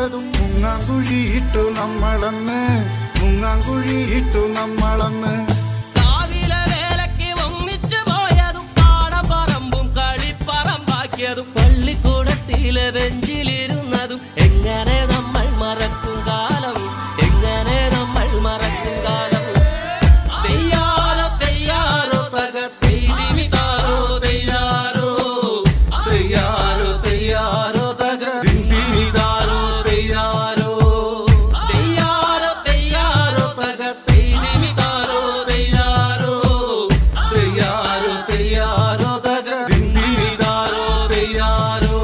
പോയതും മുങ്ങാങ്കുഴിയിട്ടു നമ്മളന്ന് മുങ്ങാങ്കുഴിയിട്ടു നമ്മളന്ന് കാവിലെ വേലയ്ക്ക് ഒന്നിച്ചു പോയതും പാടപ്പറമ്പും കളിപ്പറമ്പാക്കിയതും പള്ളിക്കൂടത്തിലെ ബെഞ്ചിലിരുന്നതും എങ്ങനെ നമ്മൾ മറക്കും കാലം എങ്ങനെ നമ്മൾ മറക്കും കാലം തെയ്യാറോ തെയ്യാറോ തക തെയ്തിമിതാരോ തെയ്യാറോ തെയ്യാറോ തെയ്യാറോ തക ദിന്തിമിതാരോ തെയ്യാറോ തെയ്യാറോ തെയ്യാറോ തക തെയ്തിമിതാരോ തെയ്യാറോ തെയ്യാറോ തെയ്യാറോ തക ദിന്തിമിതാരോ തെയ്യാറോ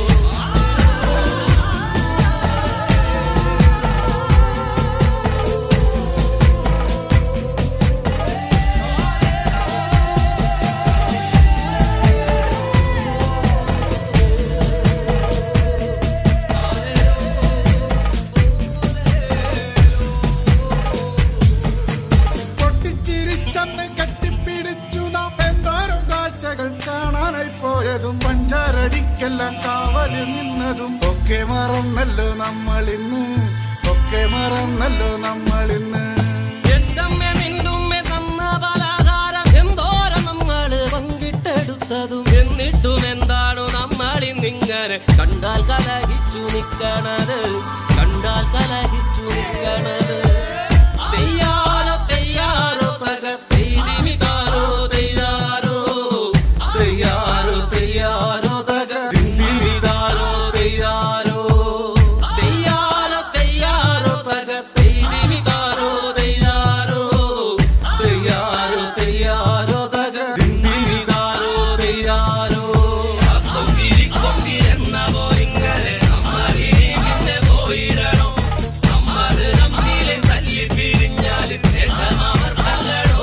പൊട്ടിച്ചിരിച്ചന്ന് കെട്ടിപ്പിടിച്ചു നാം എന്തോരം കാഴ്ചകൾ കാണാനായി പോയതും പഞ്ചാരടിക്കെല്ലാം കാവല് നിന്നതും ഒക്കെ മറന്നല്ലോ നമ്മളിന്ന് ഒക്കെ മറന്നല്ലോ നമ്മളിന്ന് എന്തമ്മ മിണ്ടുമ്മ തന്ന പലഹാരം എന്തോരം നമ്മള് പങ്കിട്ടെടുത്തതും എന്നിട്ടും എന്താണു നമ്മളിന്നിങ്ങനെ കണ്ടാൽ കലഹിച്ചു നിക്കണത് കണ്ടാൽ കലഹിച്ചു നിക്കണത് തെയ്യാറോ തെയ്യാറോ തക തെയ്തിമിതാരോ തെയ്യാറോ തെയ്യാറോ തെയ്യാറോ തക ദിന്തിമിതാരോ തെയ്യാറോ തെയ്യാറോ തെയ്യാറോ തക തെയ്തിമിതാരോ തെയ്യാറോ തെയ്യാറോ തെയ്യാറോ തക ദിന്തിമിതാരോ തെയ്യാറോ കൊങ്കിരി കൊങ്കി എന്ന പോയിങ്ങനെ നമ്മളിങ്ങനെ പോയിടണം നമ്മള് നമ്മിലെ തല്ലി പിരിഞ്ഞാല് നേട്ടം അവർക്കല്ലടോ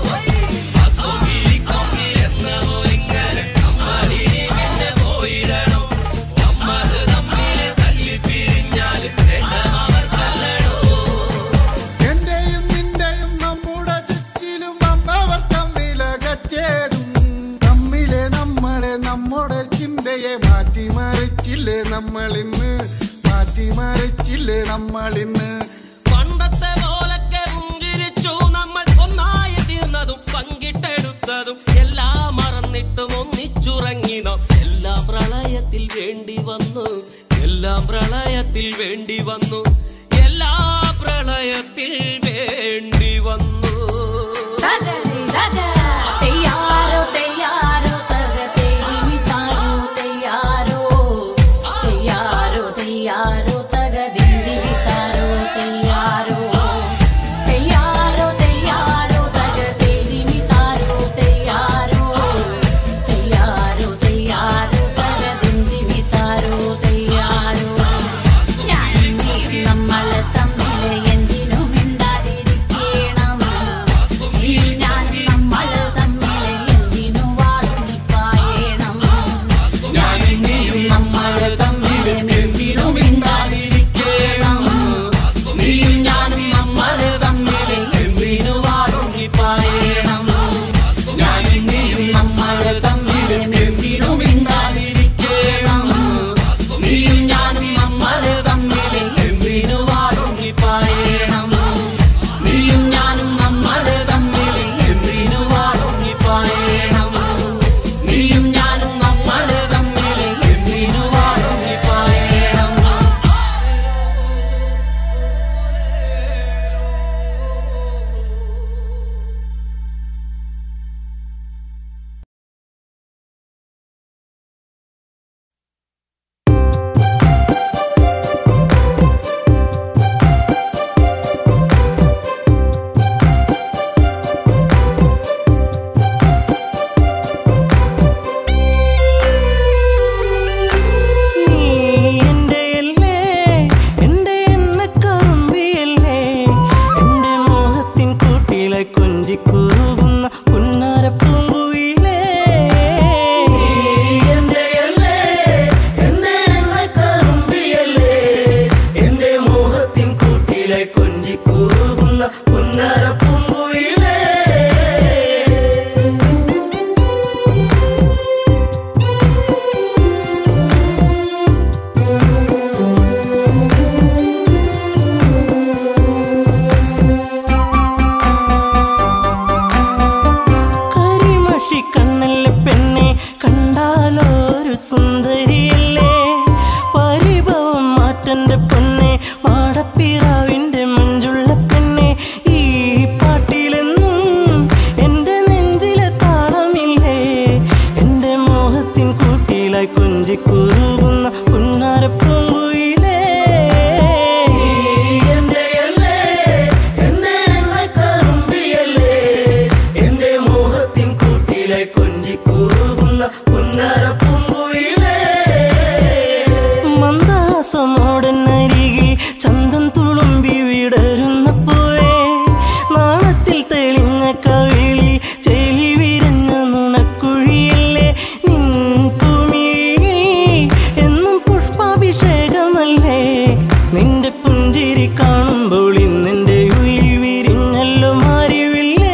കൊങ്കിരി കൊങ്കി എന്ന പോയിങ്ങനെ നമ്മളിങ്ങനെ പോയിടണം നമ്മള് നമ്മിലെ തല്ലി പിരിഞ്ഞാല് നേട്ടം അവർക്കല്ലടോ എന്റെയും നിന്റെയും നമ്മുടെ ചുറ്റിലും വന്നവർ തമ്മിലകറ്റേതും തമ്മിലെ നമ്മളെ നമ്മുടെ ചിന്തയെ മാറ്റിമറിച്ചില്ലേ നമ്മളിന്ന് മാറ്റിമറിച്ചില്ലേ നമ്മളിന്ന് പണ്ടത്തെ പോലൊക്കെ പുഞ്ചിരിച്ചു നമ്മൾ ഒന്നായി തീർന്നതും പങ്കിട്ടെടുത്തതും എല്ലാം മറന്നിട്ടും ഒന്നിച്ചുറങ്ങി നാം എല്ലാം പ്രളയത്തിൽ വേണ്ടി വന്നു എല്ലാം പ്രളയത്തിൽ വേണ്ടി വന്നു എല്ലാ പ്രളയത്തിൽ വേണ്ടി വന്നു തകഴി തക തെയ്യാറോ തെയ്യാറോ തക തെയ്തിമിതാരോ തെയ്യാറോ തെയ്യാറോ തെയ്യാറോ തക ദിന്ദിമിതാരോ തെയ്യാറോ തെയ്യാറോ തെയ്യാറോ തക തെയ്തിമിതാരോ തെയ്യാറോ തെയ്യാറോ തെയ്യാറോ തക ദിന്ദിമിതാരോ തെയ്യാറോ ഞാനും നീയും സുന്ദരിയല്ലേ പരിഭവം മാറ്റന്റെ പൊന്നെ മാടപ്പിറാവിന്റെ മഞ്ചുള്ള പെണ്ണെ ഈ പാട്ടിലെന്നും എന്റെ നെഞ്ചിലെ താളമില്ലേ എന്റെ മോഹത്തിൻ കൂട്ടിലായി കൊഞ്ചിക്കുറുകുന്ന പുന്നാരപ്പൂങ്കുയിലേ എന്റെ മോഹത്തിൻ കൂട്ടിലെ കൊഞ്ചി കൂറുകുന്ന പുന്നരപ്പൂങ്കുയിലേ മന്ദാസമോടനരികിൽ ചന്തം തുളുമ്പി വിടരുന്ന പൂവേ നാളത്തിൽ തെളിഞ്ഞ കവിളി ചെളി വിരഞ്ഞ നുണക്കുഴിയല്ലേ നിൻ തുമിഴി എന്നും പുഷ്പാഭിഷേകമല്ലേ നിന്റെ പുഞ്ചിരി കാണുമ്പോൾ ഇന്നെന്റെ ഉയിൽ വിരിഞ്ഞല്ലോ മാറിവില്ലേ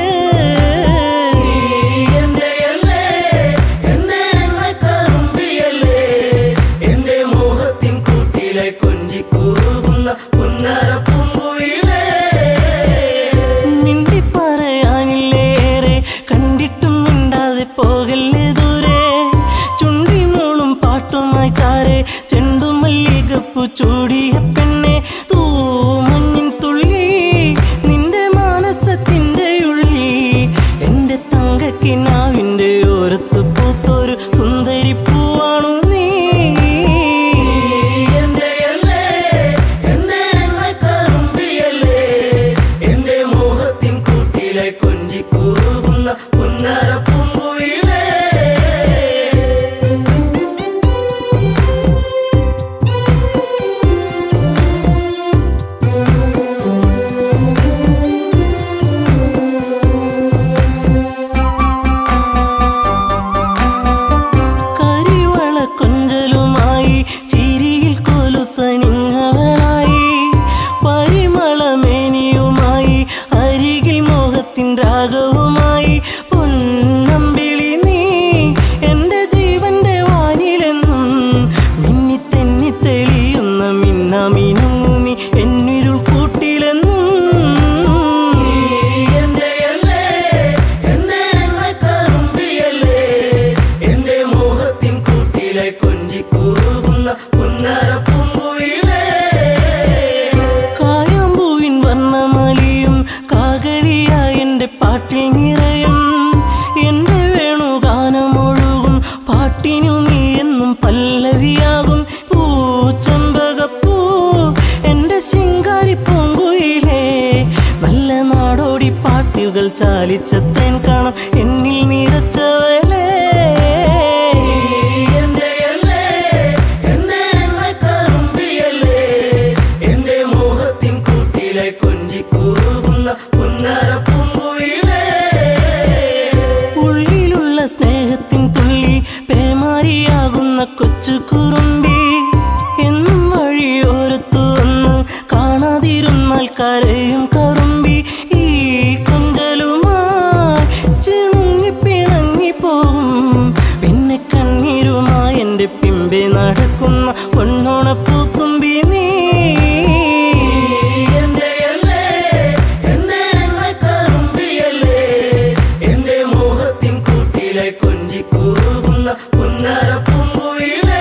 എന്റെ മോഹത്തിൻ കൂട്ടിലെ കൊഞ്ചി കൂറുകുന്ന പുന്നരപ്പൂങ്കുയിലേ മിണ്ടി പറയാനില്ലേറെ കണ്ടിട്ടും മിണ്ടാതെ പോകല്ലേ ദൂരെ ചുണ്ടി മൂളും പാട്ടുമായി ചാരെ ചെണ്ടുമല്ലികപ്പു ചൂടിയ പെണ്ണെ തൂ മഞ്ഞിൻ തുള്ളി നിന്റെ മാനസത്തിന്റെ ഉള്ളി എന്റെ തങ്കക്കിനാവിന്റെ ഓരത്ത് പൂത്തൊരു സുന്ദരി പൂവാണു നീ എന്റെ മോഹത്തിൻ കൂട്ടിലെ കൊഞ്ചി കൂറുകുന്ന പുന്നരപ്പൂങ്കുയിലേ കരിവള കൊഞ്ചലുമായി ചിരിയിൽ കൊലുസണിഞ്ഞവളായി പരിമളമേനിയുമായി അരികിൽ മോഹത്തിൻ രാഗവുമായി പൊന്നമ്പിളി നീ എന്റെ ജീവന്റെ വാനിലെന്നും മിന്നി തെന്നി തെളിയുന്ന മിന്നമിനുങ്ങി എന്നിരുൾ കൂട്ടിലെന്നും എന്റെ മോഹത്തിൻ കൂട്ടിലെ കൊഞ്ചി കൂറുകുന്ന പുന്നരപ്പൂങ്കുയിലേ കായാമ്പൂവിൻ വർണ്ണമലിയും കാകളിയായ എന്റെ പാട്ടിൽ നിറയും എന്റെ വേണുഗാനമൊഴുകും പാട്ടിനു നീ എന്നും പല്ലവിയാകും പൂച്ചമ്പകപ്പൂ എന്റെ ശിങ്കാരി പൂങ്കുയിലേ നല്ല നാടോടി പാട്ടുകൾ ചാലിച്ച തേൻ കാണാം എന്നിൽ നിറച്ചവളേ എന്റെ മോഹത്തിൻ കൂട്ടിലെ കൊഞ്ചി കൂറുകുന്ന പുന്നരപ്പൂങ്കുയിലേ ഉള്ളിലുള്ള സ്നേഹത്തിൻ തുള്ളി പേമാരിയാകുന്ന കൊച്ചു കുറുമ്പി എന്നും വഴിയോരത്തു വന്ന് കാണാതിരുന്നാൽ കരയും കറുമ്പി ഈ കൊഞ്ചലുമായി ചിണുങ്ങി പിണങ്ങി പോകും പിന്നെ കണ്ണീരുമായി എൻ്റെ പിമ്പെ നടക്കുന്ന പൊന്നോണപ്പൂത്തുമ്പി നീ എന്റെ മോഹത്തിൻ കൂട്ടിലെ കൊഞ്ചി കൂറുകുന്ന പുന്നരപ്പൂങ്കുയിലേ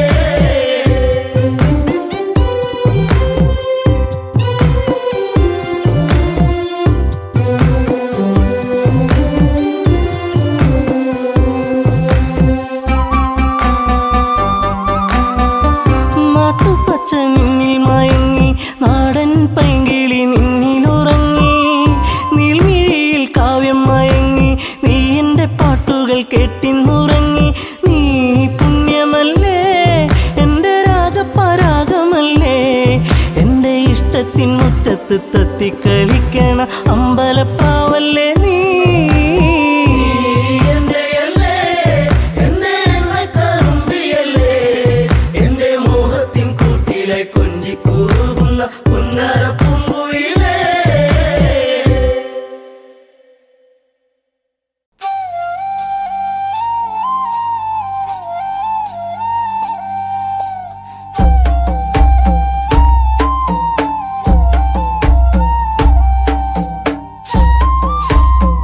നാട്ടുപച്ച നിന്നിൽ മയങ്ങി നാടൻ പൈങ്കിളി നിന്നിലുറങ്ങി നീൽമിഴിയിൽ കാവ്യം മയങ്ങി നീ എൻ്റെ പാട്ടുകൾ കെട്ടിന്നുറങ്ങി നീ പുണ്യമല്ലേ എൻ്റെ രാഗപരാഗമല്ലേ എൻ്റെ ഇഷ്ടത്തിൻ മുറ്റത്ത് തത്തിക്കളിക്കണ അമ്പലപ്പാവല്ലേ നീ എന്റെ മോഹത്തിൻ കൂട്ടിലെ കൊഞ്ചി കൂറുകുന്ന പുന്നരപ്പൂങ്കുയിലേ Thank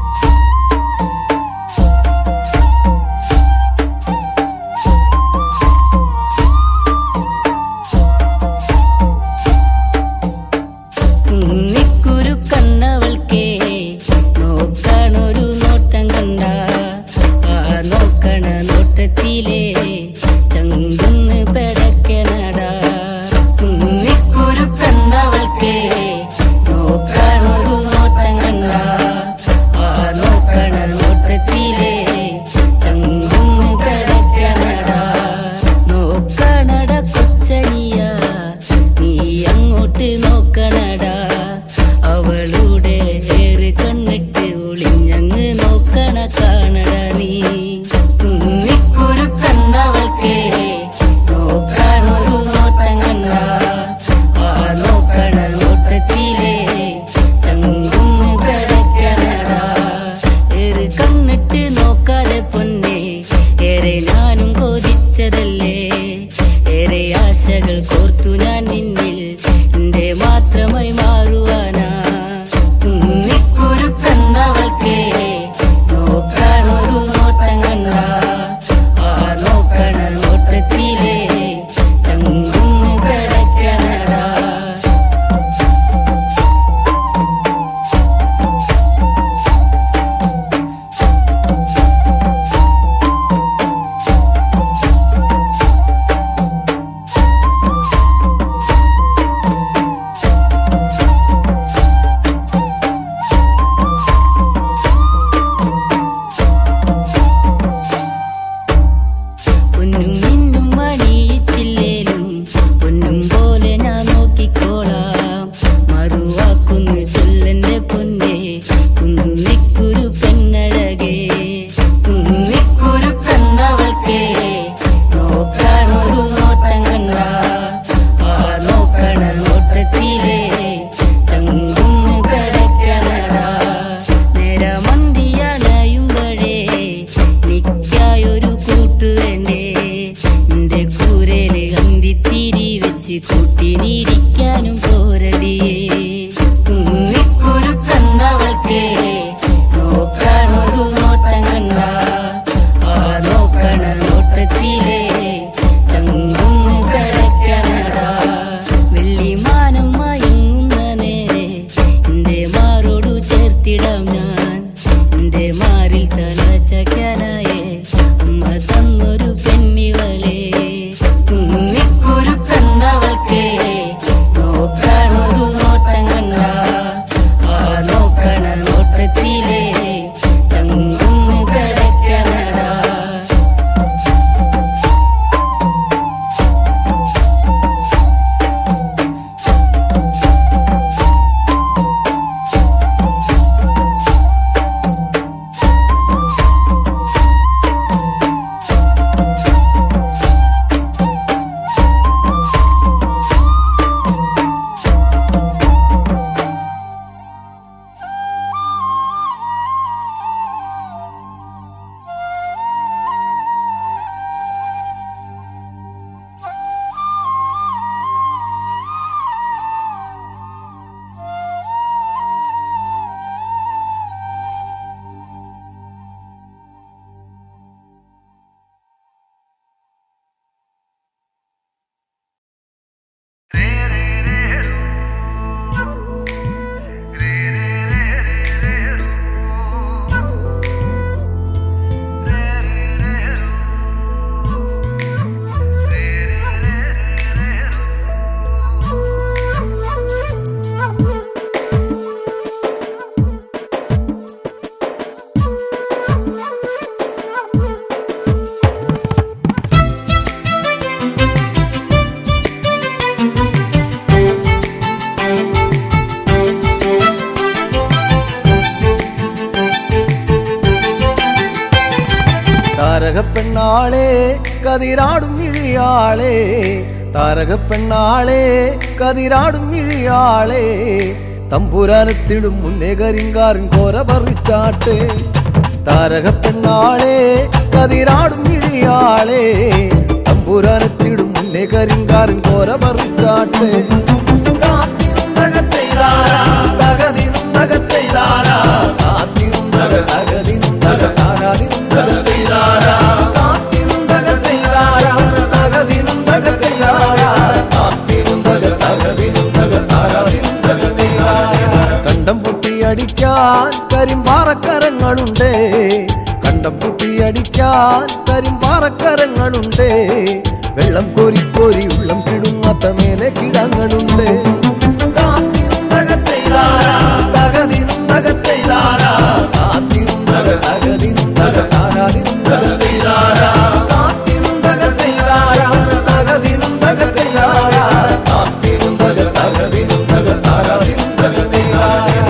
താരകപ്പെണ്ണാളെ കതിരാടും ഇഴിയാളെ താരകപ്പെണ്ണാളെ കതിരാടും ഇഴിയാളെ തമ്പുരാനത്തിടും മുന്നേ കരിങ്കാരൻ കോര പറിച്ചാട്ടെ താരകപ്പെണ്ണാളെ കതിരാടും ഇഴിയാളെ തമ്പുരാനത്തിടും മുന്നേ കരിങ്കാരൻ കോര പറിച്ചാട്ടെ കാത്തിരുന്നകത്തെയ്താരാ, തകതിരുന്നകത്തെയ്താരാ, കാത്തിരുന്നക തകതിരുന്നക താരാതിരുന്നകത്തെയ്താരാ, കാത്തിരുന്നകത്തെയ്താരാ, തകതിരുന്നകത്തെയ്താരാ, കാത്തിരുന്നക തകതിരുന്നക താരാതിരുന്നകത്തെയ്താരാ. കണ്ടം പൊട്ടിയടിക്കാൻ കരിമ്പാറക്കരങ്ങളുണ്ട് കണ്ടം പൊട്ടിയടിക്കാൻ കരിമ്പാറക്കരങ്ങളുണ്ട് വെള്ളം കോരി കോരി ഉള്ളം കിടുങ്ങാത്ത മേലെ കിടങ്ങളുണ്ട് കാത്തിരുന്നകത്തെയ്താരാ, തകതിരുന്നകത്തെയ്താരാ, കാത്തിരുന്നക തകതിരുന്നക താരാതിരുന്നകത്തെയ്താരാ, കാത്തിരുന്നകത്തെയ്താരാ, തകതിരുന്നകത്തെയ്താരാ, കാത്തിരുന്നക തകതിരുന്നക താരാതിരുന്നകത്തെയ്താരാ.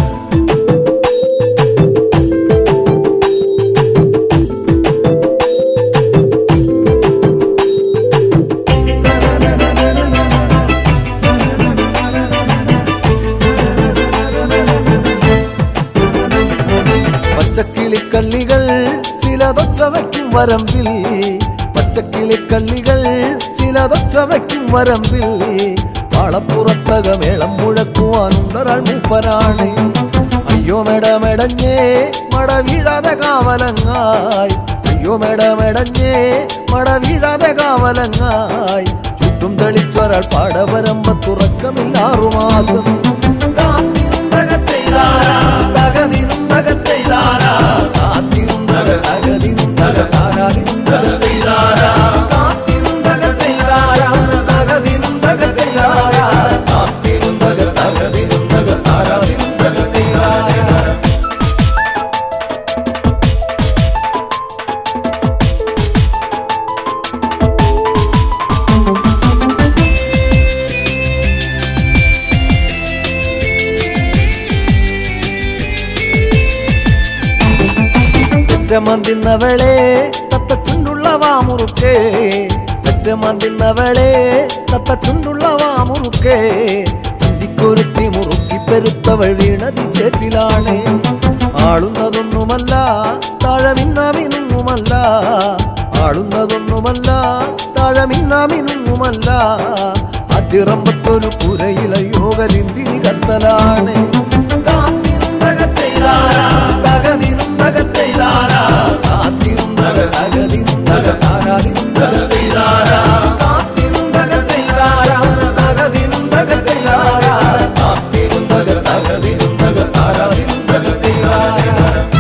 പച്ചക്കിളിക്കള്ളികൾ ചിലതൊച്ച വയ്ക്കും വരമ്പിൽ പച്ചക്കിളിക്കള്ളികൾ ചിലതൊച്ച വയ്ക്കും വരമ്പിൽ പാളപ്പുറത്തക മേളം മുഴക്കുവാനുണ്ടൊരാൾ മൂപ്പനാണ് അയ്യോ മെടമെടഞ്ഞേ മട വീഴാതെ കാവലങ്ങായി അയ്യോ മെടമെടഞ്ഞേ മട വീഴാതെ കാവലങ്ങായി ചുറ്റും തെളിച്ചൊരാൾ പാടവരമ്പത്തുറക്കമില്ലാറുമാസം കാത്തിരുന്നകത്തെയ്താരാ, തകതിരുന്നകത്തെയ്താരാ, കാത്തിരുന്നക തകതിരുന്നക താരാതിരുന്നകത്തെയ്താരാ, കാത്തിരുന്നകത്തെയ്താരാ, തകതിരുന്നകത്തെയ്താരാ, കാത്തിരുന്നക തകതിരുന്നക താരാതിരുന്നകത്തെയ്താരാ. പെറ്റമന്തിന്നവളെ തത്തച്ചുണ്ടുള്ള വാമുറുക്കേ പെറ്റമന്തിന്നവളെ തത്തച്ചുണ്ടുള്ള വാമുറുക്കേ അന്തിക്കൊരുത്തി മുറുക്കി പെരുത്തവൾ വീണതി ചേറ്റിലാണ് ആളുന്നതൊന്നുമല്ല താഴമിന്നാമിനുങ്ങുമല്ല ആളുന്നതൊന്നുമല്ല താഴമിന്നാമിനുങ്ങുമല്ല അതിറമ്പത്തൊരു പുരയില യോഗലിന്തിരി കത്തലാണ് കാത്തിരുന്നകത്തെയ്താരാ, തകതിരുന്നകത്തെയ്താരാ, കാത്തിരുന്നക തകതിരുന്നക താരാതിരുന്നകത്തെയ്താരാ, കാത്തിരുന്നകത്തെയ്താരാ, തകതിരുന്നകത്തെയ്താരാ, കാത്തിരുന്നക തകതിരുന്നക താരാതിരുന്നകത്തെയ്താരാ.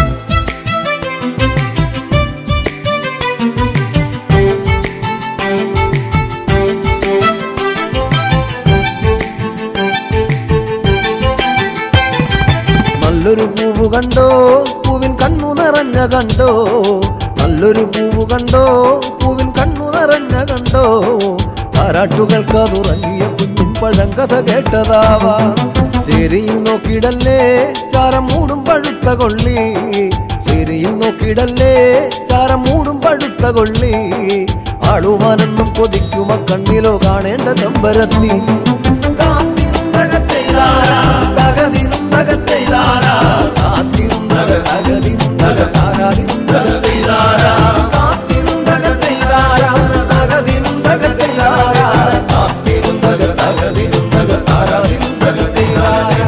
നല്ലൊരു പൂവ് കണ്ടോ പൂവിൻ കണ്ണു നിറഞ്ഞ കണ്ടോ നല്ലൊരു പൂവ് കണ്ടോ പൂവിൻ കണ്ണു നിറഞ്ഞ കണ്ടോ താരാട്ടുകൾക്ക് അതുറങ്ങിയ കുഞ്ഞിൻ പഴങ്കഥ കേട്ടതാവാ ചേരിയിൽ നോക്കിയിടല്ലേ ചാരം മൂടും പഴുത്ത കൊള്ളി ചേരിയിൽ നോക്കിയിടല്ലേ ചാരം മൂടും പഴുത്ത കൊള്ളി ആളുവാനെന്നും കൊതിക്കുമ കണ്ണിലോ കാണേണ്ട ചമ്പരത്തി കാത്തിരുന്നകത്തെയ്താരാ, തകതിരുന്നകത്തെയ്താരാ, കാത്തിരുന്നക തകതിരുന്നക താരാതിരുന്നകത്തെയ്താരാ, കാത്തിരുന്നകത്തെയ്താരാ, തകതിരുന്നകത്തെയ്താരാ, കാത്തിരുന്നക തകതിരുന്നക താരാതിരുന്നകത്തെയ്താരാ.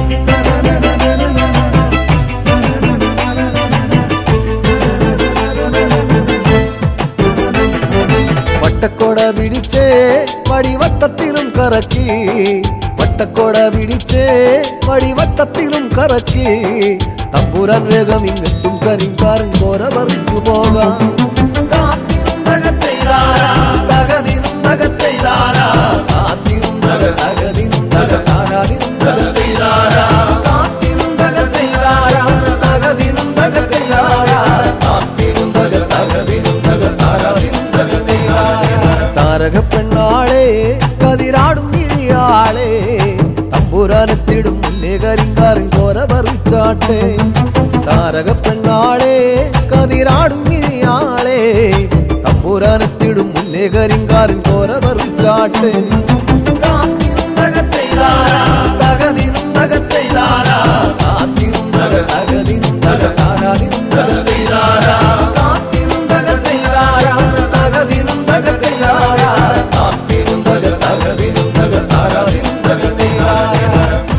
വട്ടക്കോട പിടിച്ചേ പടിവട്ടത്തിലും കറക്കി വട്ടക്കോട പിടിച്ചേ പടിവട്ടത്തിലും കറക്കി തമ്പുരാൻ വേഗം ഇങ്ങെത്തും കരിങ്കാരൻ കോര പറിച്ചു പോകാം കാത്തിരുന്നകത്തെയ്താരാ, തകതിരുന്നകത്തെയ്താരാ, കാത്തിരുന്നക തകതിരുന്നക താരാതിരുന്നകത്തെയ്താരാ, കാത്തിരുന്നകത്തെയ്താരാ, തകതിരുന്നകത്തെയ്താരാ, കാത്തിരുന്നക തകതിരുന്നക താരാതിരുന്നകത്തെയ്താരാ. താരകപ്പെണ്ണാളെ കതിരാടും ഇഴിയാളെ തമ്പുരാനത്തിടും മുന്നേ കരിങ്കാരൻ കോര പറിച്ചാട്ടെ താരകപ്പെണ്ണാളെ കതിരാടും ഇഴിയാളെ പാട്ട് താത്തിനുന്തകത്തെയ്താരാ, തകതിനുന്തകത്തെയ്താരാ, താത്തിനുന്തക തകതിനുന്തക താരാതിനുന്തകത്തെയ്താരാ, താത്തിനുന്തകത്തെയ്താരാ, തകതിനുന്തകത്തെയ്താരാ, താത്തിനുന്തക തകതിനുന്തക താരാതിനുന്തകത്തെയ്താരാ.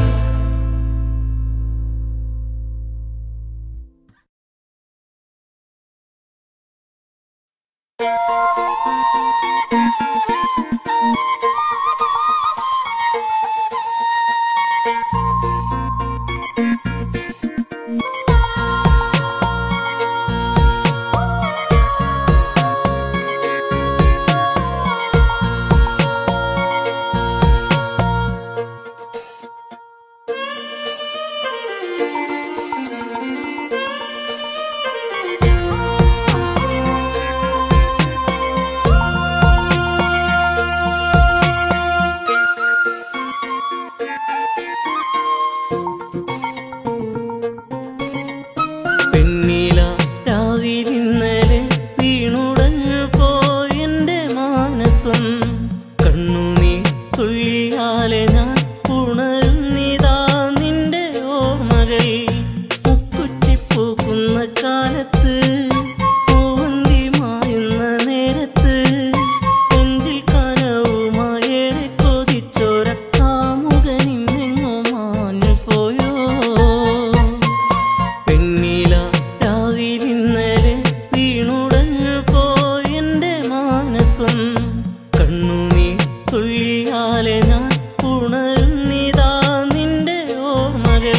പെണ്ണില രാവിലിന്നലെ വീണുടഞ്ഞു പോയെന്റെ മാനസം കണ്ണുനീ തുള്ളിയാലെ ഞാൻ ഉണരുന്നിതാ നിന്റെ ഓർമ്മകൾ മുക്കുറ്റിപ്പൂക്കുന്ന കാലത്ത് പൂവന്തി മായുന്ന നേരത്ത് നെഞ്ചിൽ കനവുമായേറെ കൊതിച്ചോര കാമുകനിന്നെങ്ങോ മാഞ്ഞു പോയോ പെണ്ണില രാവിലിന്നലെ വീണുടഞ്ഞു പോയെന്റെ മാനസം കണ്ണുനീ തുള്ളിയാലെ ഞാൻ ഉണരുന്നിതാ നിന്റെ ഓർമ്മകൾ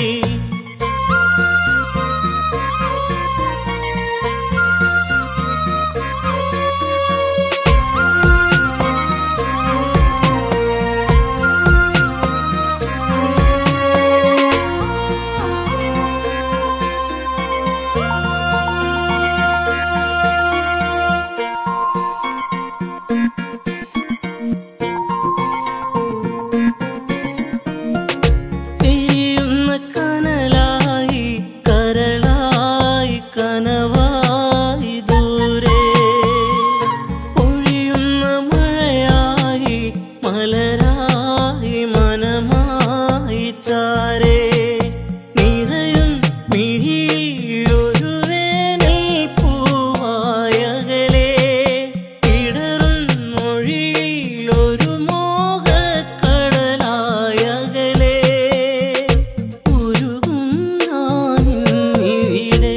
എരിയുന്ന കനലായി കരളായി കനവായി ദൂരെ പൊഴിയുന്ന മഴയായി മലരായി മനമായി ചാരേ നിറയും മിഴിയൊരു വേനൽ പൂവായകലേ ഇടറും മൊഴിയിലൊരു മോഹക്കടലായകലേ ഉരുകും ഞാനിന്നിവിടെ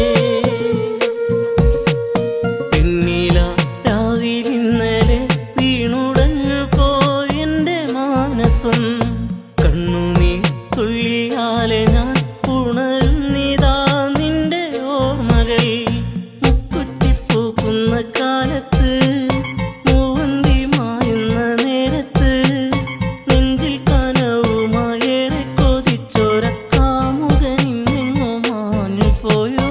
പിന്നില രാവിലിന്നലെ വീണുടഞ്ഞു പോയെന്റെ മാനസം കണ്ണുനീ തുള്ളിയാലെ ഞാൻ ഉണരുന്നിതാ നിന്റെ ഓർമ്മകൾ മുക്കുറ്റിപ്പൂക്കുന്ന കാലത്ത് മൂവന്തി മായുന്ന നേരത്ത് നെഞ്ചിൽ കനവുമായേറെ കൊതിച്ചോര കാമുകനിന്നെങ്ങോ മാഞ്ഞു പോയോ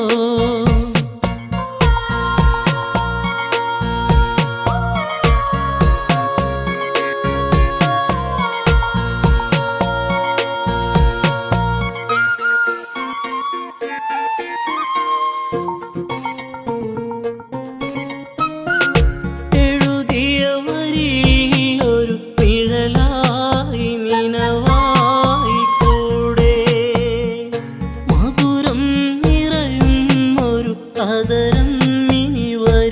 എഴുതിയ വരിയിൽ ഒരു നിഴലായി നിനവായി കൂടെ മധുരം നിറയും ഒരു അതരം ഇനി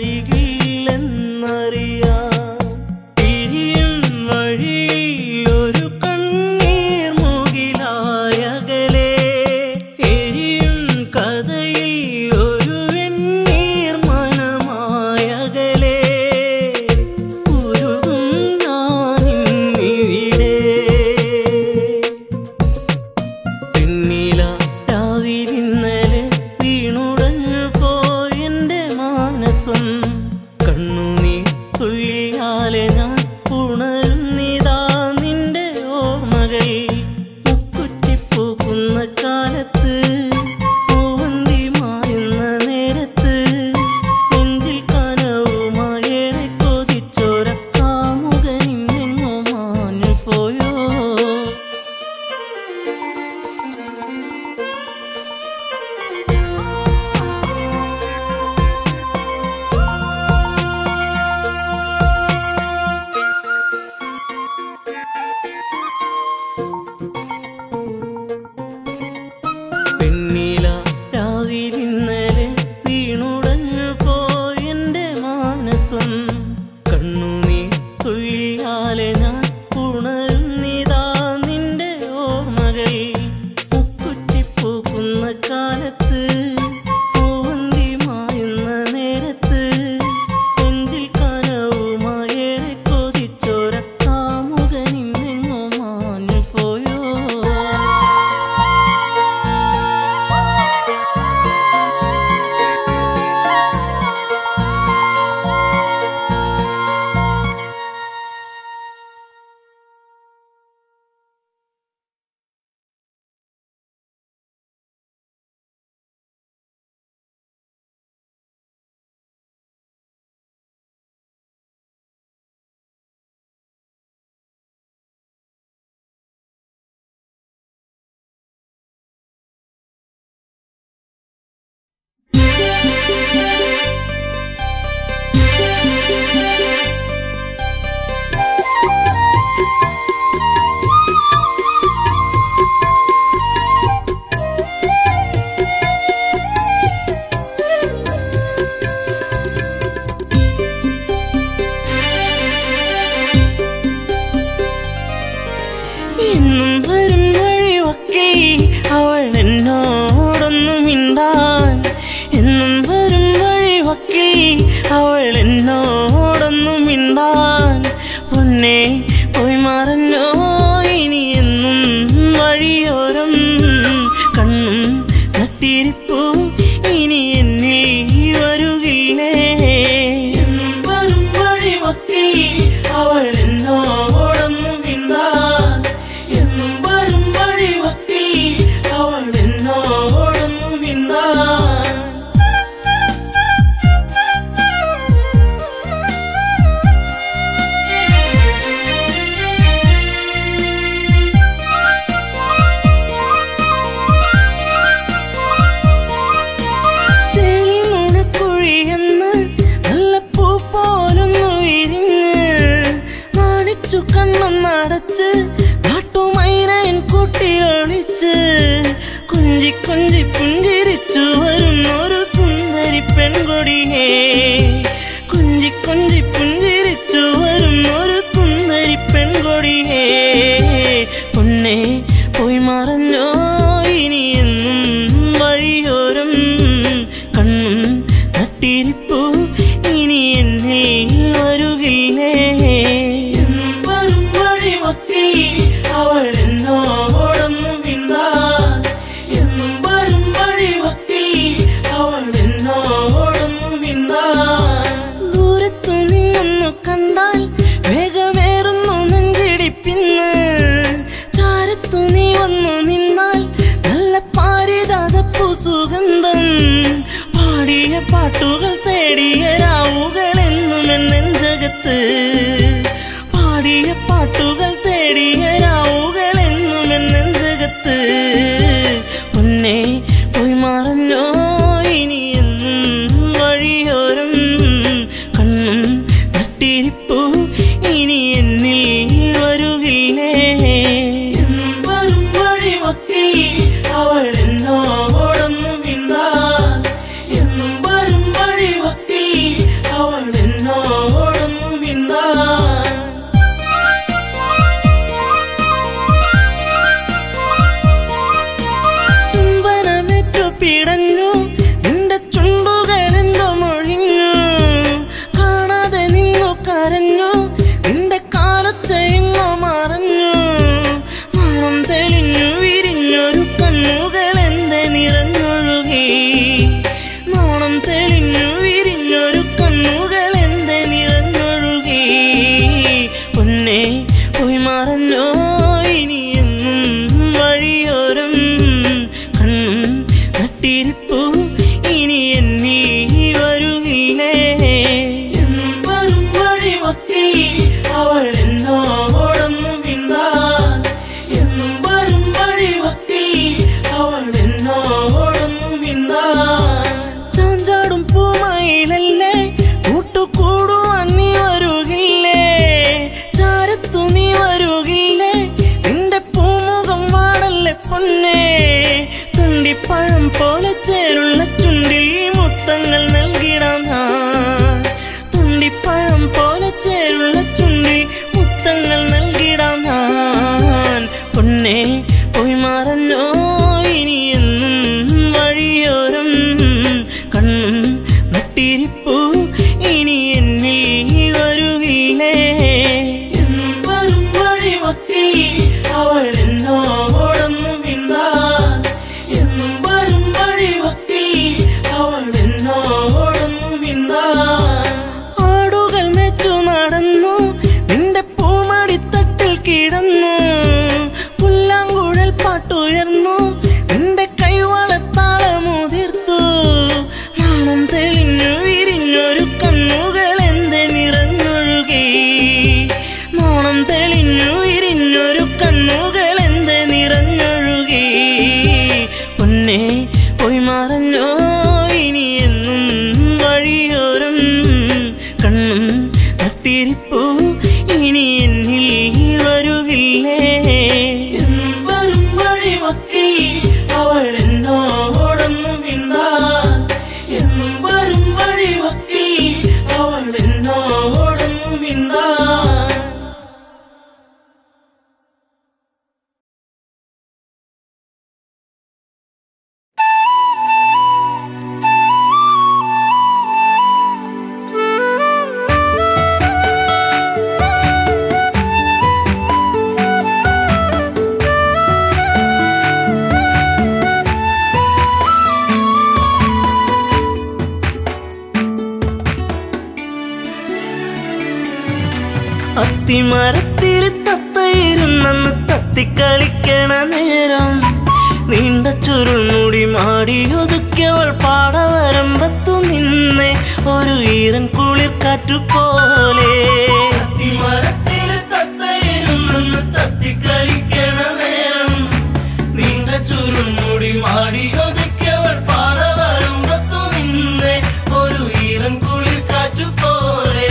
വരികില്ലെന്നറിയാം പിരിയും വഴിയിൽ ഒരു കണ്ണീർ മുകിലായകലേ എരിയും കഥയിൽ ഒരു വെണ്ണീർ മനമായകലേ ഉരുകും ഞാനിന്നിവിടെ പിന്നില രാവിലിന്നലെ വീണുടഞ്ഞു പോയെന്റെ സുന്ദരി പെൺകൊടിയേ കുഞ്ചി കുഞ്ചി പുഞ്ചിരിച്ചു വരും ഒരു സുന്ദരി പെൺകൊടിയേ പൊന്നെ പോയി മറഞ്ഞോ ഇനി എന്നും വഴിയോരം കണ്ണും നട്ടിരിപ്പു ഇനി എന്നെ വരുകില്ലേ എന്നും വരും വഴിമൊക്കെ അവൾ എന്നോടൊന്നും മിണ്ടാൻ എന്നും വരും വഴിമൊക്കെ അവൾ എന്നോടൊന്നും മിണ്ടാൻ ദൂരത്തു നിന്നൊന്നു കണ്ടാൽ വേഗമേറുന്നു നെഞ്ചിടിപ്പിന്ന് ചാരത്തു നീ വന്നു നിന്നാൽ നല്ല പാരിതാതപ്പു സുഗന്ധം പാടിയ പാട്ടുകൾ തേടിയ രാവുകൾ എന്നും എന്നെഞ്ചകത്ത് പാടിയ പാട്ടുകൾ തേടിയ രാവുകൾ എന്നും എന്നെഞ്ചകത്ത് മുന്നേ പോയി മറഞ്ഞോ ഇനി എന്നും വഴിയോരം കണ്ണും നട്ടിരിപ്പു ഇനി എന്നിൽ വരുകില്ലേ എന്നും വരും വഴിമൊക്കെ അവൾ എന്നോടൊന്നും മിണ്ടാൻ എന്നും വരും വഴിമൊക്കെ അവൾ എന്നോടൊന്നും മിണ്ടാൻ ചുംബനമേറ്റു പിടഞ്ഞു നിന്റെ ചുണ്ടുകൾ എന്തോ മൊഴിഞ്ഞു കാണാതെ നിന്നു കരഞ്ഞു നിന്റെ കാലച്ചെങ്ങോ മറഞ്ഞു നാണം തെളിഞ്ഞു വിരിഞ്ഞൊരു കണ്ണുകൾ എന്റെ നിറഞ്ഞൊഴുകി നാണം തെളിഞ്ഞു വിരിഞ്ഞൊരു കണ്ണുകൾ എന്റെ നിറഞ്ഞൊഴുകി പൊന്നെ പോയി മറഞ്ഞോ ഇനി എന്നും വഴിയോരം കണ്ണും നട്ടിരിപ്പു ഇനി എന്നിൽ വരുകില്ലേ എന്നും വരും വഴിമൊക്കെ അവൾ എന്നോടൊന്നും മിണ്ടാൻ എന്നും വരും വഴിമൊക്കെ അവൾ എന്നോടൊന്നും മിണ്ടാൻ ചാഞ്ചാടും പൂമയിലല്ലേ കൂട്ടുകൂടുവാൻ നീ വരുകില്ലേ ചാരത്തു നീ വരുകില്ലേ നിന്റെ പൂമുഖം വാടല്ലേ പൊന്നേ തുണ്ടിപ്പഴം പോലെ ചേരുള്ള ചുണ്ടിൽ മുത്തങ്ങൾ നൽകിടാം ഞാൻ തുണ്ടിപ്പഴം പോലെ ചേരുള്ള ചുണ്ടിൽ മുത്തങ്ങൾ നൽകിടാം ഞാൻ പൊന്നേ പോയി മറഞ്ഞോ ഇനി എന്നും വഴിയോരം കണ്ണും നട്ടിരിപ്പു ഇനി എന്നിൽ വരുകില്ലേ എന്നും വരും വഴിമൊക്കെ അവൾ എന്നോടൊന്നും മിണ്ടാൻ എന്നും വരും വഴിമൊക്കെ അവൾ എന്നോടൊന്നും മിണ്ടാൻ ആടുകൾ മെച്ചു നടന്നു നിന്റെ പൂമടിത്തട്ടിൽ കിടന്നു പുല്ലാങ്കുഴൽ പാട്ടുയർന്നു നിന്റെ കൈവളത്താളമുതിർത്തു നാണം തെളിഞ്ഞു വിരിഞ്ഞൊരു കണ്ണുകൾ എന്റെ നിറഞ്ഞൊഴുകി നാണം തെളിഞ്ഞു വിരിഞ്ഞൊരു കണ്ണുകൾ എന്റെ നിറഞ്ഞൊഴുകി പൊന്നെ പോയി മറഞ്ഞോ ഇനി എന്നും വഴിയോരം കണ്ണും നട്ടിരിപ്പു ഇനി എന്നിൽ വരുകില്ലേ എന്നും വരും വഴിമൊക്കെ അവൾ എന്നോടൊന്നും മിണ്ടാൻ എന്നും വരും വഴിമൊക്കെ അവൾ എന്നോടൊന്നും മിണ്ടാൻ അത്തിമരത്തിൽ തത്തയിരുന്നെന്ന് തത്തിക്കളിക്കണ നേരം നീണ്ട ചുരുൾമുടി മാടി ഒതുക്കിയവൾ പാടവരമ്പത്തു നിന്നെ ഒരു ഈറൻ കുളിർ കാറ്റു പോലെ അത്തിമരത്തിൽ തത്തയിരുന്നെന്ന് തത്തിക്കളിക്കണ നേരം നീണ്ട ചുരുൾമുടി മാടി ഒതുക്കിയവൾ പാടവരമ്പത്തു നിന്നെ ഒരു ഈറൻ കുളിർ കാറ്റു പോലെ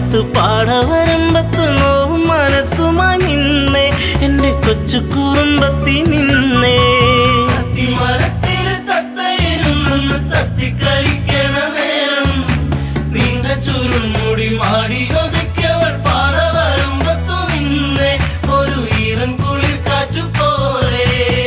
കാത്ത് പാടവരമ്പത്ത് നോവും മനസ്സുമായി നിന്നേ എന്റെ കൊച്ചു കുറുമ്പത്തി നിന്നേ അത്തിമരത്തില് തത്തയിരുന്നെന്ന് തത്തിക്കളിക്കണ നേരം നിന്റെ ചുരുൾമുടി മാടി ഒതുക്കിയവൾ പാറവരമ്പത്തു നിന്നെ ഒരു ഈറൻ കുളിർ കാറ്റു പോലെ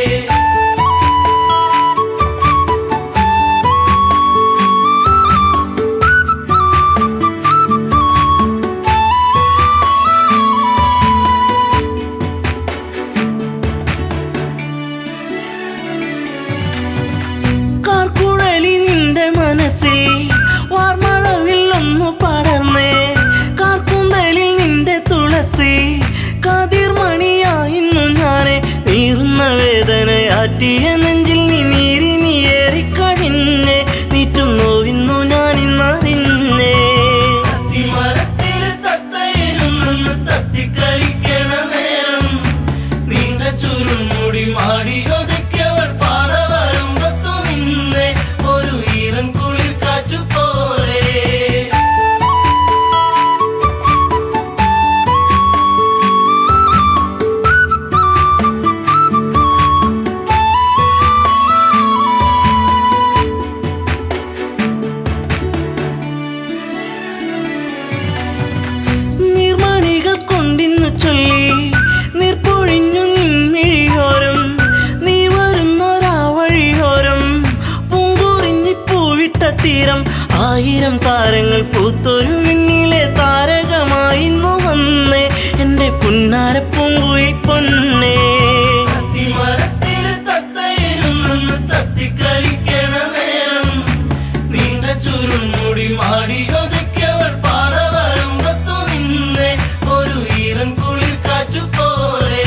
കാർക്കുഴലി നിന്റെ മനസ്സിൽ വാർമഴവിൽ ഒന്ന് പടർന്നേ കാർക്കുന്തലിൽ നിന്റെ തുളസി കാതിർമണിയായിരുന്നു ഞാനെ നീറുന്ന വേദനയാറ്റിയ നെഞ്ചിൽ നീ നീരി നീയേറിക്കഴിഞ്ഞേ നീറ്റും നോവിന്നു ഞാൻ ഇന്നറിഞ്ഞേ അത്തിമരത്തില് തത്തയിരുന്നെന്ന് തത്തിക്കളിക്കണ നേരം നിന്റെ ചുരുൾമുടി മാടി ഒതുക്കിയവൾ പാറവരമ്പത്തു നിന്നെ ഒരു ഈറൻ കുളിർ കാറ്റു പോലെ നീർമണികൾ കൊണ്ടിന്നു ചൊല്ലി നീർപ്പൊഴിഞ്ഞു നിൻമിഴിയോരം നീ വരുന്നൊരാ വഴിയോരം പൂങ്കുറിഞ്ഞി പൂവിട്ട തീരം ആയിരം താരങ്ങൾ പൂത്തൊരു വിണ്ണിലെ താരകമായിന്നു വന്നേ എന്റെ പുന്നാര പൂങ്കുഴി പൊന്നേ അത്തിമരത്തില് തത്തയിരുന്നെന്ന് തത്തിക്കളിക്കണ നേരം നിന്റെ ചുരുൾമുടി മാടി ഒതുക്കിയവൾ പാറവരമ്പത്തു നിന്നെ ഒരു ഈറൻ കുളിർ കാറ്റു പോലെ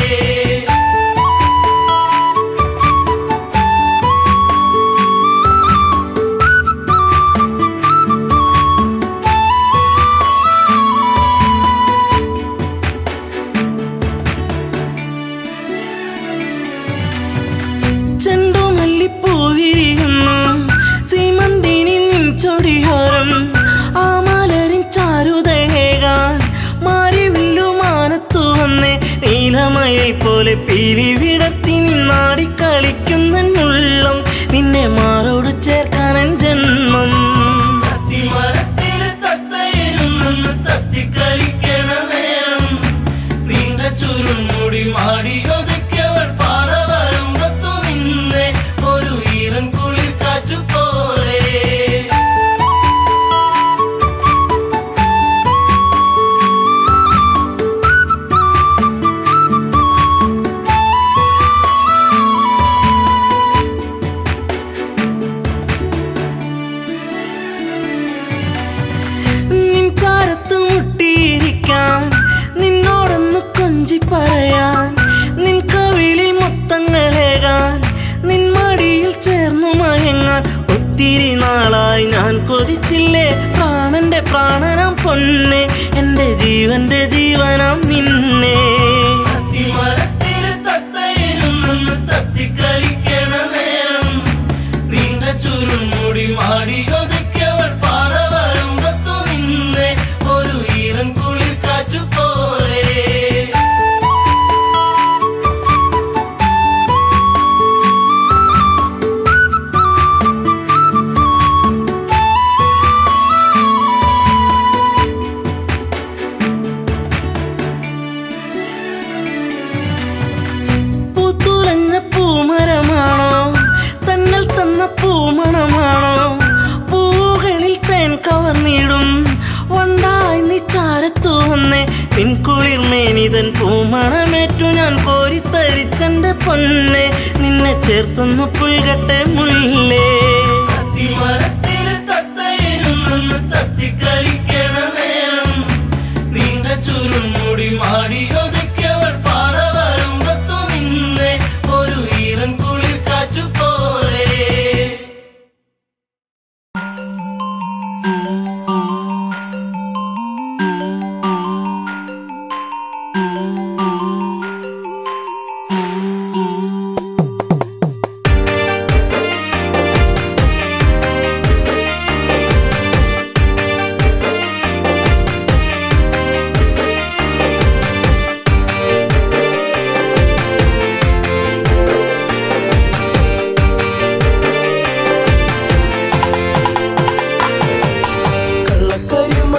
ചെണ്ടുമല്ലിപ്പൂവിരിയുന്നു സീമന്തിനി നിൻ ചൊടിയോരം ആ മലരിൻ ചാരുതേകാൻ മാറിവില്ലു മാനത്തു വന്നേ നീലമയിൽ പോലെ പീലി വിടത്തി നിന്നാടി കളിക്കുന്നുള്ളം നിന്നെ മാറോട് ചേർക്കാനൻ ജന്മം അത്തിമരത്തില് തത്തയിരുന്നെന്ന് തത്തിക്കളിക്കണ നേരം നിന്റെ ചുരുൾമുടി മാടി ഒതുക്കിയവൾ പാറവരമ്പത്തു നിന്നെ ഒരു ഈറൻ കുളിർ കാറ്റു പോലെ നിൻ ചാരത്ത് മുട്ടിയിരിക്കാൻ നിന്നോടൊന്ന് കൊഞ്ചി പറയാൻ നിൻ കവിളിൽ മൊത്തങ്ങളേകാൻ നിൻ മടിയിൽ ചേർന്നു മയങ്ങാൻ ഒത്തിരി നാളായി ഞാൻ കൊതിച്ചില്ലേ പ്രാണന്റെ പ്രാണനാം പൊന്നെ എന്റെ ജീവന്റെ ജീവനാം നിന്നെ അത്തിമരത്തില് തത്തയിരുന്നെന്ന് തത്തിക്കളിക്കണ നേരം നിന്റെ ചുരുൾമുടി മാടി ഒതുക്കിയവൾ പാറവരമ്പത്തു നിന്നെ ഒരു ഈറൻ കുളിർ കാറ്റു പോലെ പൂത്തുലഞ്ഞ പൂമരമാണോ തന്നൽ തന്ന പൂമണമാണോ പൂകളിൽ തേൻ കവർന്നിടും വണ്ടായി നീ ചാരത്തു വന്നേ നിൻ കുളിർമേനിതൻ പൂമണമേറ്റു ഞാൻ കോരിത്തരിച്ചെന്റെ പൊന്നെ നിന്നെ ചേർത്തൊന്നു പുൽകട്ടെ മുല്ലേ അത്തിമരത്തില് തത്തയിരുന്നെന്ന് തത്തിക്കളിക്കണ നേരം നിന്റെ ചുരുൾമുടി മാടി ഒതുക്കിയവൾ പാറവരമ്പത്തു നിന്നെ ഒരു ഈറൻ കുളിർ കാറ്റു പോലെ ും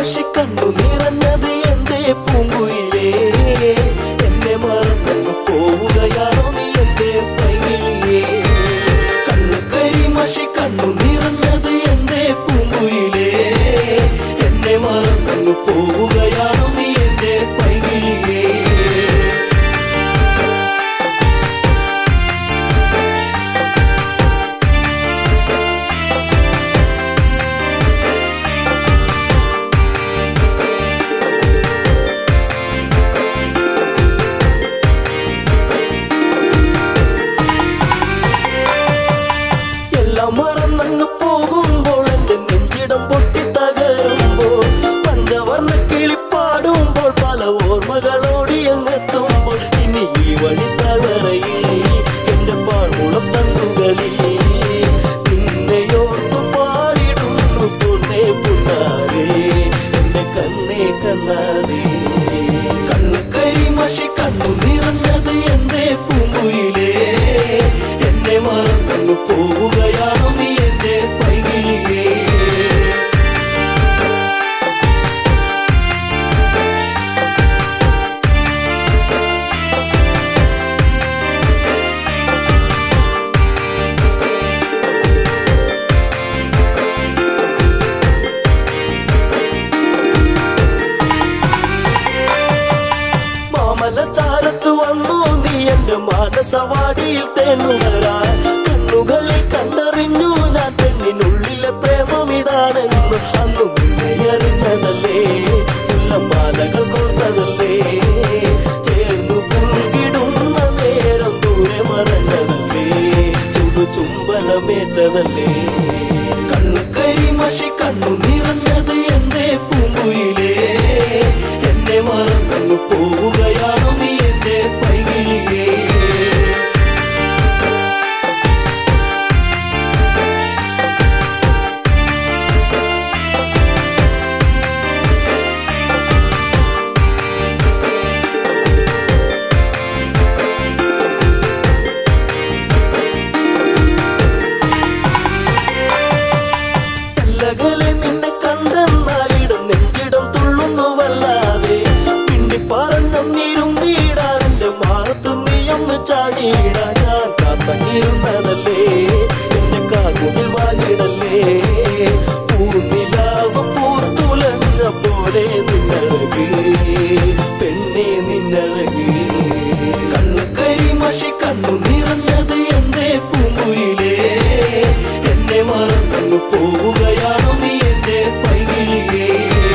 മഷി കണ്ണു നിറഞ്ഞത് എന്റെ പൂങ്കുയിലേ എന്നെ മറന്നു പോവുകയാണോ നീ എന്റെ പൈകിളിയേ കണ്ണു കരിമഷി കണ്ണു നിറഞ്ഞത് എന്റെ പൂങ്കുയിലേ എന്നെ മറന്നു പോവുകയാണോ നീ എന്റെ പൈകിളിയേ എല്ലാം മറന്നങ്ങ് പോകുമ്പോൾ എന്റെ നെഞ്ചിടം പൊട്ടി തകരുമ്പോൾ പഞ്ചവർണ്ണ കിളിപ്പാടുമ്പോൾ പല ഓർമ്മകളോടി അങ്ങെത്തുമ്പോൾ ഇനി ഈ വഴി താഴ്വരയിൽ എന്റെ പാഴ്മുളം തണ്ടുകളിൽ നിന്നെയോർത്തു പാടിടുന്നു പൊന്നേ പുണ്ണാരേ എന്റെ കണ്ണേ കണ്ണാരേ കണ്ണു കരിമഷി കണ്ണു നിറഞ്ഞത് എന്റെ പൂങ്കുയിലേ എന്നെ മറന്നു പോവുകയാണോ നീ എന്റെ പൈകിളിയേ മാമല ചാരത്ത് വന്നു നീ എന്റെ മാനസവാടിയിൽ തേനുകരാൻ കണ്ണുകളിൽ കണ്ടറിഞ്ഞു ഞാൻ പെണ്ണിനുള്ളിലെ പ്രേമം ഇതാണെന്ന് അന്നു നിന്നെ അറിഞ്ഞതല്ലേ മാലകൾ കോർത്തതല്ലേ ചേർന്നു പുൽകിടുന്ന നേരം ദൂരെ മറഞ്ഞതല്ലേ ചുടു ചുംബനമേറ്റതല്ലേ കണ്ണു കരിമഷി കണ്ണു നിറഞ്ഞത് എന്റെ പൂങ്കുയിലേ എന്നെ മറന്നു പോവുകയാണോ നീ എന്റെ പൈകിളിയേ കല്ലകലെ നിന്നെ കണ്ടെന്നാലിടം നെഞ്ചിടം തുള്ളുന്നു വല്ലാതെ പിണ്ടി പറഞ്ഞും നീരും വീടാൻ എന്റെ മാറത്ത് നീയൊന്ന് ചാടിയിടാൻ ഞാൻ കാത്തങ്ങിരുന്നതല്ലേ എന്റെ കാർമുകിൽ വാങ്ങിടല്ലേ പൂനിലാവ് പൂത്തുലഞ്ഞ പോലെ നിന്നഴക് പെണ്ണെ നിന്നഴക് കണ്ണു കരിമഷി കണ്ണു നിറഞ്ഞത് എന്റെ പൂങ്കുയിലേ എന്നെ മറന്നു പോവുകയാണോ നീ എന്റെ പൈകിളിയേ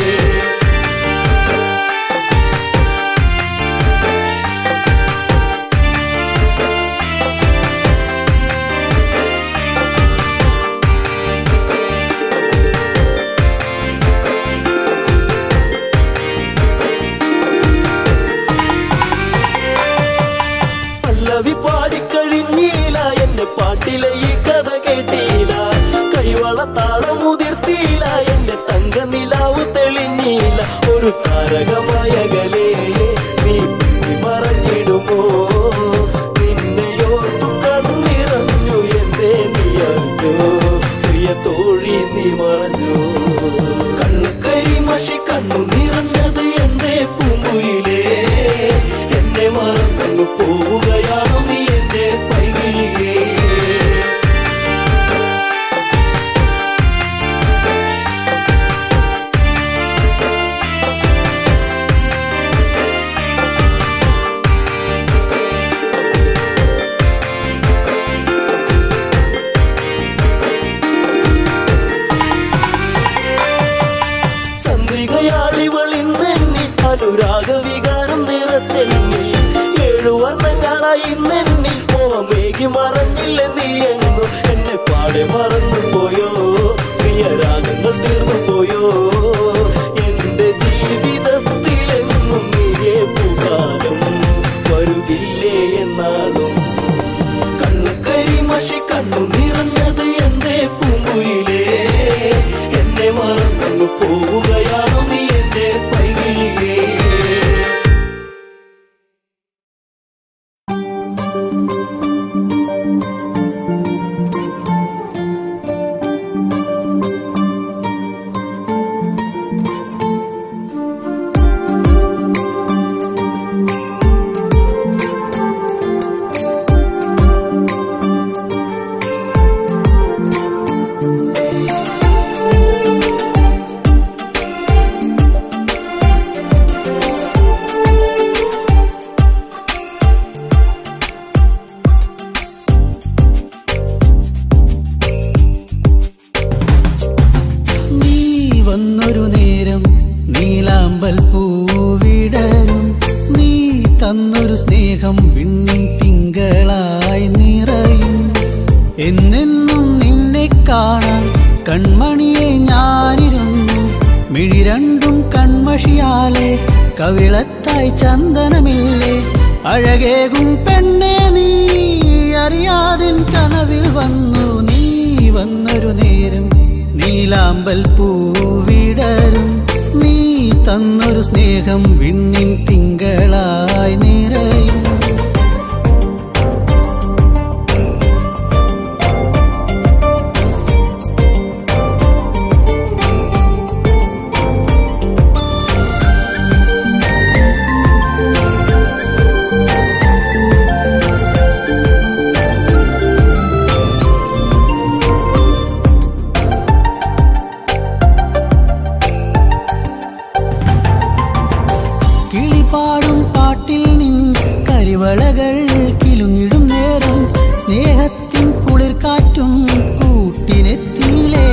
പല്ലവി പാടിക്കഴിഞ്ഞീല എന്റെ പാട്ടിലെ ഈ കഥ കേട്ടീല കൈവള താളം മുതിർത്തീല എന്റെ തങ്ക നിലാവ് തെളിഞ്ഞീല ഒരു താരകമായകലേ നീ പിന്നി മറഞ്ഞിടുമോ നിന്നെയോർത്തു കണ്ണിറഞ്ഞു എന്റെ നീ അറിഞ്ഞോ പ്രിയ തോഴി നീ മറഞ്ഞു കണ്ണു കരിമഷി കണ്ണു നിറഞ്ഞത് എന്റെ പൂങ്കുയിലേ എന്നെ മറന്നു പോവുകയാണോ നീ എന്റെ പൈകിളിയേ ചന്ദ്രികയാളിവളിന്നെന്നി അനുരാഗ വികാരം നിറച്ചെന്നി ഏഴു വർണ്ണങ്ങളായി നെന്നി മോഹമേകി മറഞ്ഞില്ല നീ എങ്ങു എന്നെ പാടെ മറന്നു പോയോ പ്രിയരാഗങ്ങൾ തീർന്നു പോയോ എന്റെ ജീവിതത്തിലെങ്ങും നീയേ പൂക്കാലം വരുകില്ലേ എന്നാളും കണ്ണു കരിമഷി കണ്ണു നിറഞ്ഞത് എന്റെ പൂങ്കുയിലേ എന്നെ മറന്നു പോവുകയാണോ നീ എന്റെ പൈകിളിയേ ും വന്നൊരു നേരം നീലാമ്പൽ പൂവിടരും നീ തന്നൊരു സ്നേഹം വിണ്ണിൻ തിങ്കളായി നിറയും എന്നെന്നും നിന്നെ കാണാൻ കൺമണിയെ ഞാനിരുന്നു മിഴി രണ്ടും കൺമഷിയാലെ കവിളത്തായി ചന്ദനമില്ലേ അഴകേകും പെണ്ണെ നീ അറിയാതിൻ കനവിൽ വന്നു നീ വന്നൊരു നേരം നീലാമ്പൽ പൂവിടരും നീ തന്നൊരു സ്നേഹം വിണ്ണിൻ തിങ്കളായി നിറയും കിളിപാടും പാട്ടിൽ നിൻ കരിവളകൾ കിലുങ്ങിടും നേരം സ്നേഹത്തിൻ കുളിർക്കാറ്റും കൂട്ടിനെത്തിയിലേ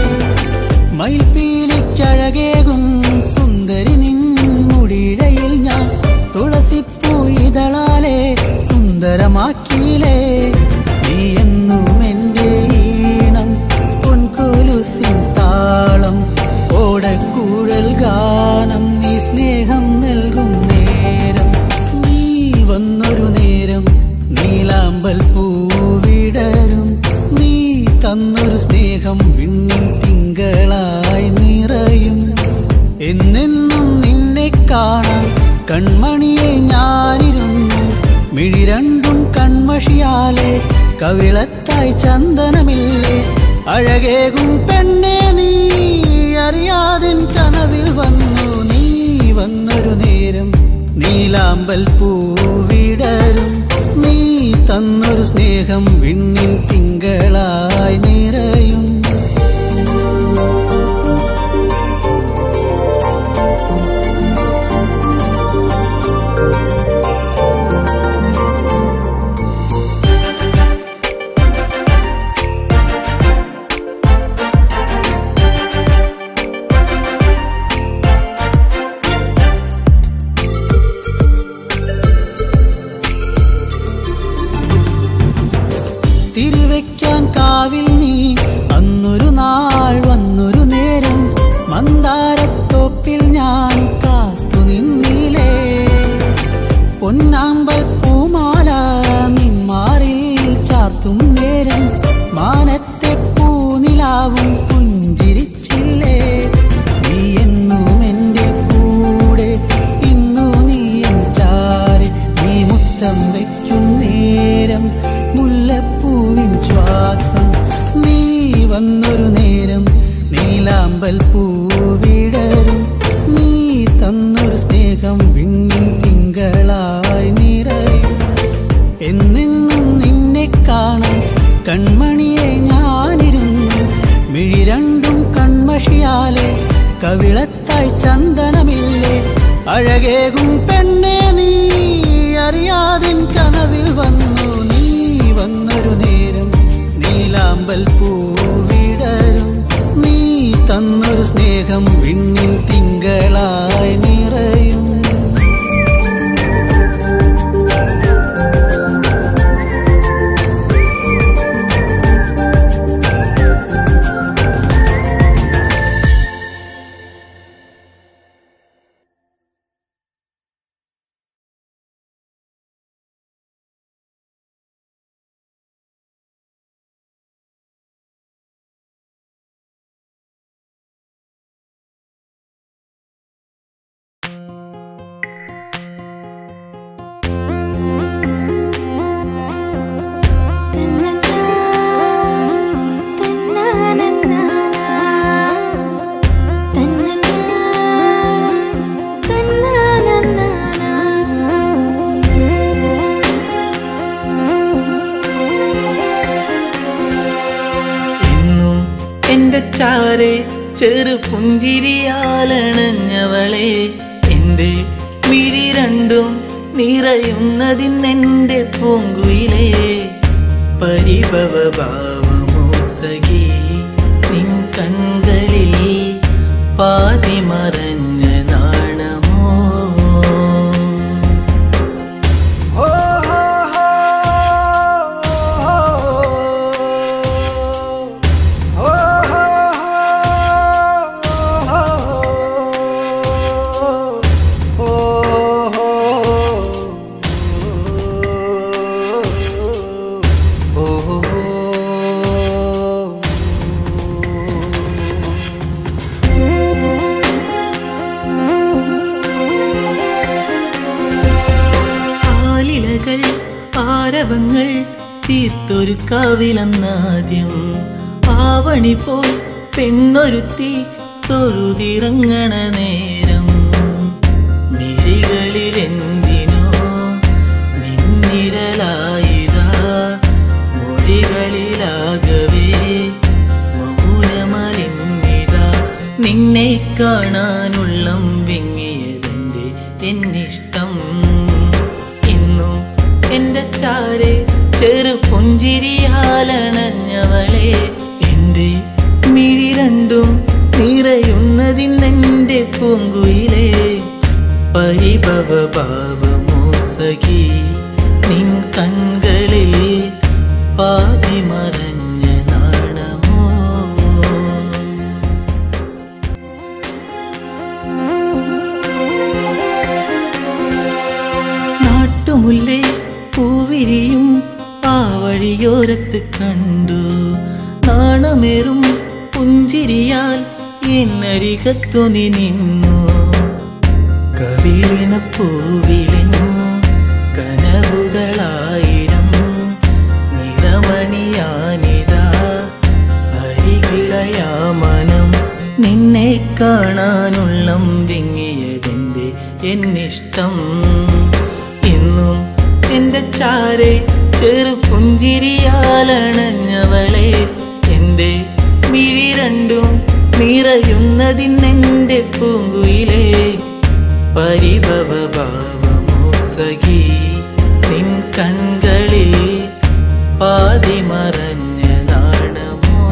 മയിൽപ്പീലിക്കഴകേകും സുന്ദരി നിൻ മുടിയിഴയിൽ ഞാൻ തുളസിപ്പൂ ഇതളാലെ സുന്ദരമാക്കിയിലേ നീ എന്നും എൻ്റെ ഈണം പൊൻകൊലുസിൻ താളം ഓടക്കൂഴൽ ഗാനം നീ സ്നേഹം നൽകും നേരം നീ വന്നൊരു നേരം നീലാമ്പൽ പൂവിടരും നീ തന്നൊരു സ്നേഹം വിണ്ണിൻ തിങ്കളായി നിറയും എന്നെന്നും നിന്നെ കാണാൻ കൺമണിയെ ഞാനിരുന്നു മിഴി രണ്ടും കൺമഷിയാലെ കവിളത്തായി ചന്ദനമില്ലേ അഴകേകും പെണ്ണെ നീ അറിയാതിൻ കനവിൽ വന്നു നീ വന്നൊരു നേരം നീലാമ്പൽ പൂവിടരും നീ തന്നൊരു സ്നേഹം വിണ്ണിൻ തിങ്കളായി നിറയും തിരിവെക്കാൻ കാവിൽ നീ അന്നൊരു നാൾ വന്നൊരു നേരം മന്ദാരത്തോപ്പിൽ ഞാൻ കാത്തു നിന്നിലേ പൊന്നാമ്പൽ പൂമാല നിന്മാറിൽ ചാർത്തും നേരം മാനത്തെ പൂനിലാവും പുഞ്ചിരിച്ചില്ലേ നീ എന്നും എൻ്റെ കൂടെ ഇന്നു നീ എൻ ചാരി നീ മുത്തം വയ്ക്കും നേരം മുല്ലപ്പൂവിൻ ശ്വാസം നീ വന്നൊരു നേരം നീലാമ്പൽ പൂവിടരും നീ തന്നൊരു സ്നേഹം വിണ്ണിൻ തിങ്കളായി നിറയും എന്നെന്നും നിന്നെ കാണാൻ കൺമണിയെ ഞാനിരുന്നു മിഴി രണ്ടും കൺമഷിയാലെ കവിളത്തായി ചന്ദനമില്ലേ അഴകേകും പെണ്ണെ നീ അറിയാതിൻ കനവിൽ വന്നു നീ വന്നൊരു നേരം നീലാമ്പൽ പൂവിടരും നീ തന്നൊരു സ്നേഹം വിണ്ണിൻ തിങ്കളായി നിറയും എന്നും എന്റെ ചാരെ ചെറു പുഞ്ചിരിയാലണഞ്ഞവളെ എന്റെ മിഴി രണ്ടും നിറയുന്നതിന്നെന്റെ പൂങ്കുയിലേ പരിഭവ ഭാവമോ സഖി നിൻ കൺകളിൽ പാതി മറഞ്ഞ നാണമോ ആലിലകൾ ആരവങ്ങൾ തീർത്തൊരു കാവിലെന്നാദ്യം ആവണി പോൽ പെണ്ണൊരുത്തി തൊഴുതിറങ്ങണ നേരം മിഴികളിൽ എന്തിനോ നിന്നിഴലായിതാ മൊഴികളിലാകവേ മൗനമലിന്നിതാ നിന്നെ കാണാനുള്ളം വിങ്ങിയതെന്റെ എന്നിഷ്ടം ഇന്നും എന്റെ ചാരെ ചെറു പുഞ്ചിരിയാലണഞ്ഞവളെ എന്റെ മിഴി രണ്ടും നിറയുന്നതിന്നെന്റെ പൂങ്കുയിലെ പരിഭവ ഭാവമോ സഖി നിൻ കൺകളിൽ പാതി മറഞ്ഞ നാണമോ നാട്ടുമുല്ലേ പൂവിരിയും ആ വഴിയോരത്ത് കണ്ടു നാണമേറും പുഞ്ചിരിയാൽ എന്നരികത്തു നീ നിന്നു കവിളിന പൂവിലിനു കനവുകളായിരം നിറമണിയാനിതാ അരികിളയാമനം നിന്നെ കാണാനുള്ളം വിങ്ങിയതെന്റെ എന്നിഷ്ടം ഇന്നും എന്റെ ചാരെ ചെറു പുഞ്ചിരിയാലണഞ്ഞവളെ എന്റെ മിഴി രണ്ടും നിറയുന്നതിന്നെന്റെ പൂങ്കുയിലെ പരിഭവ ഭാവമോ സഖി നിൻ കൺകളിൽ പാതി മറഞ്ഞ നാണമോ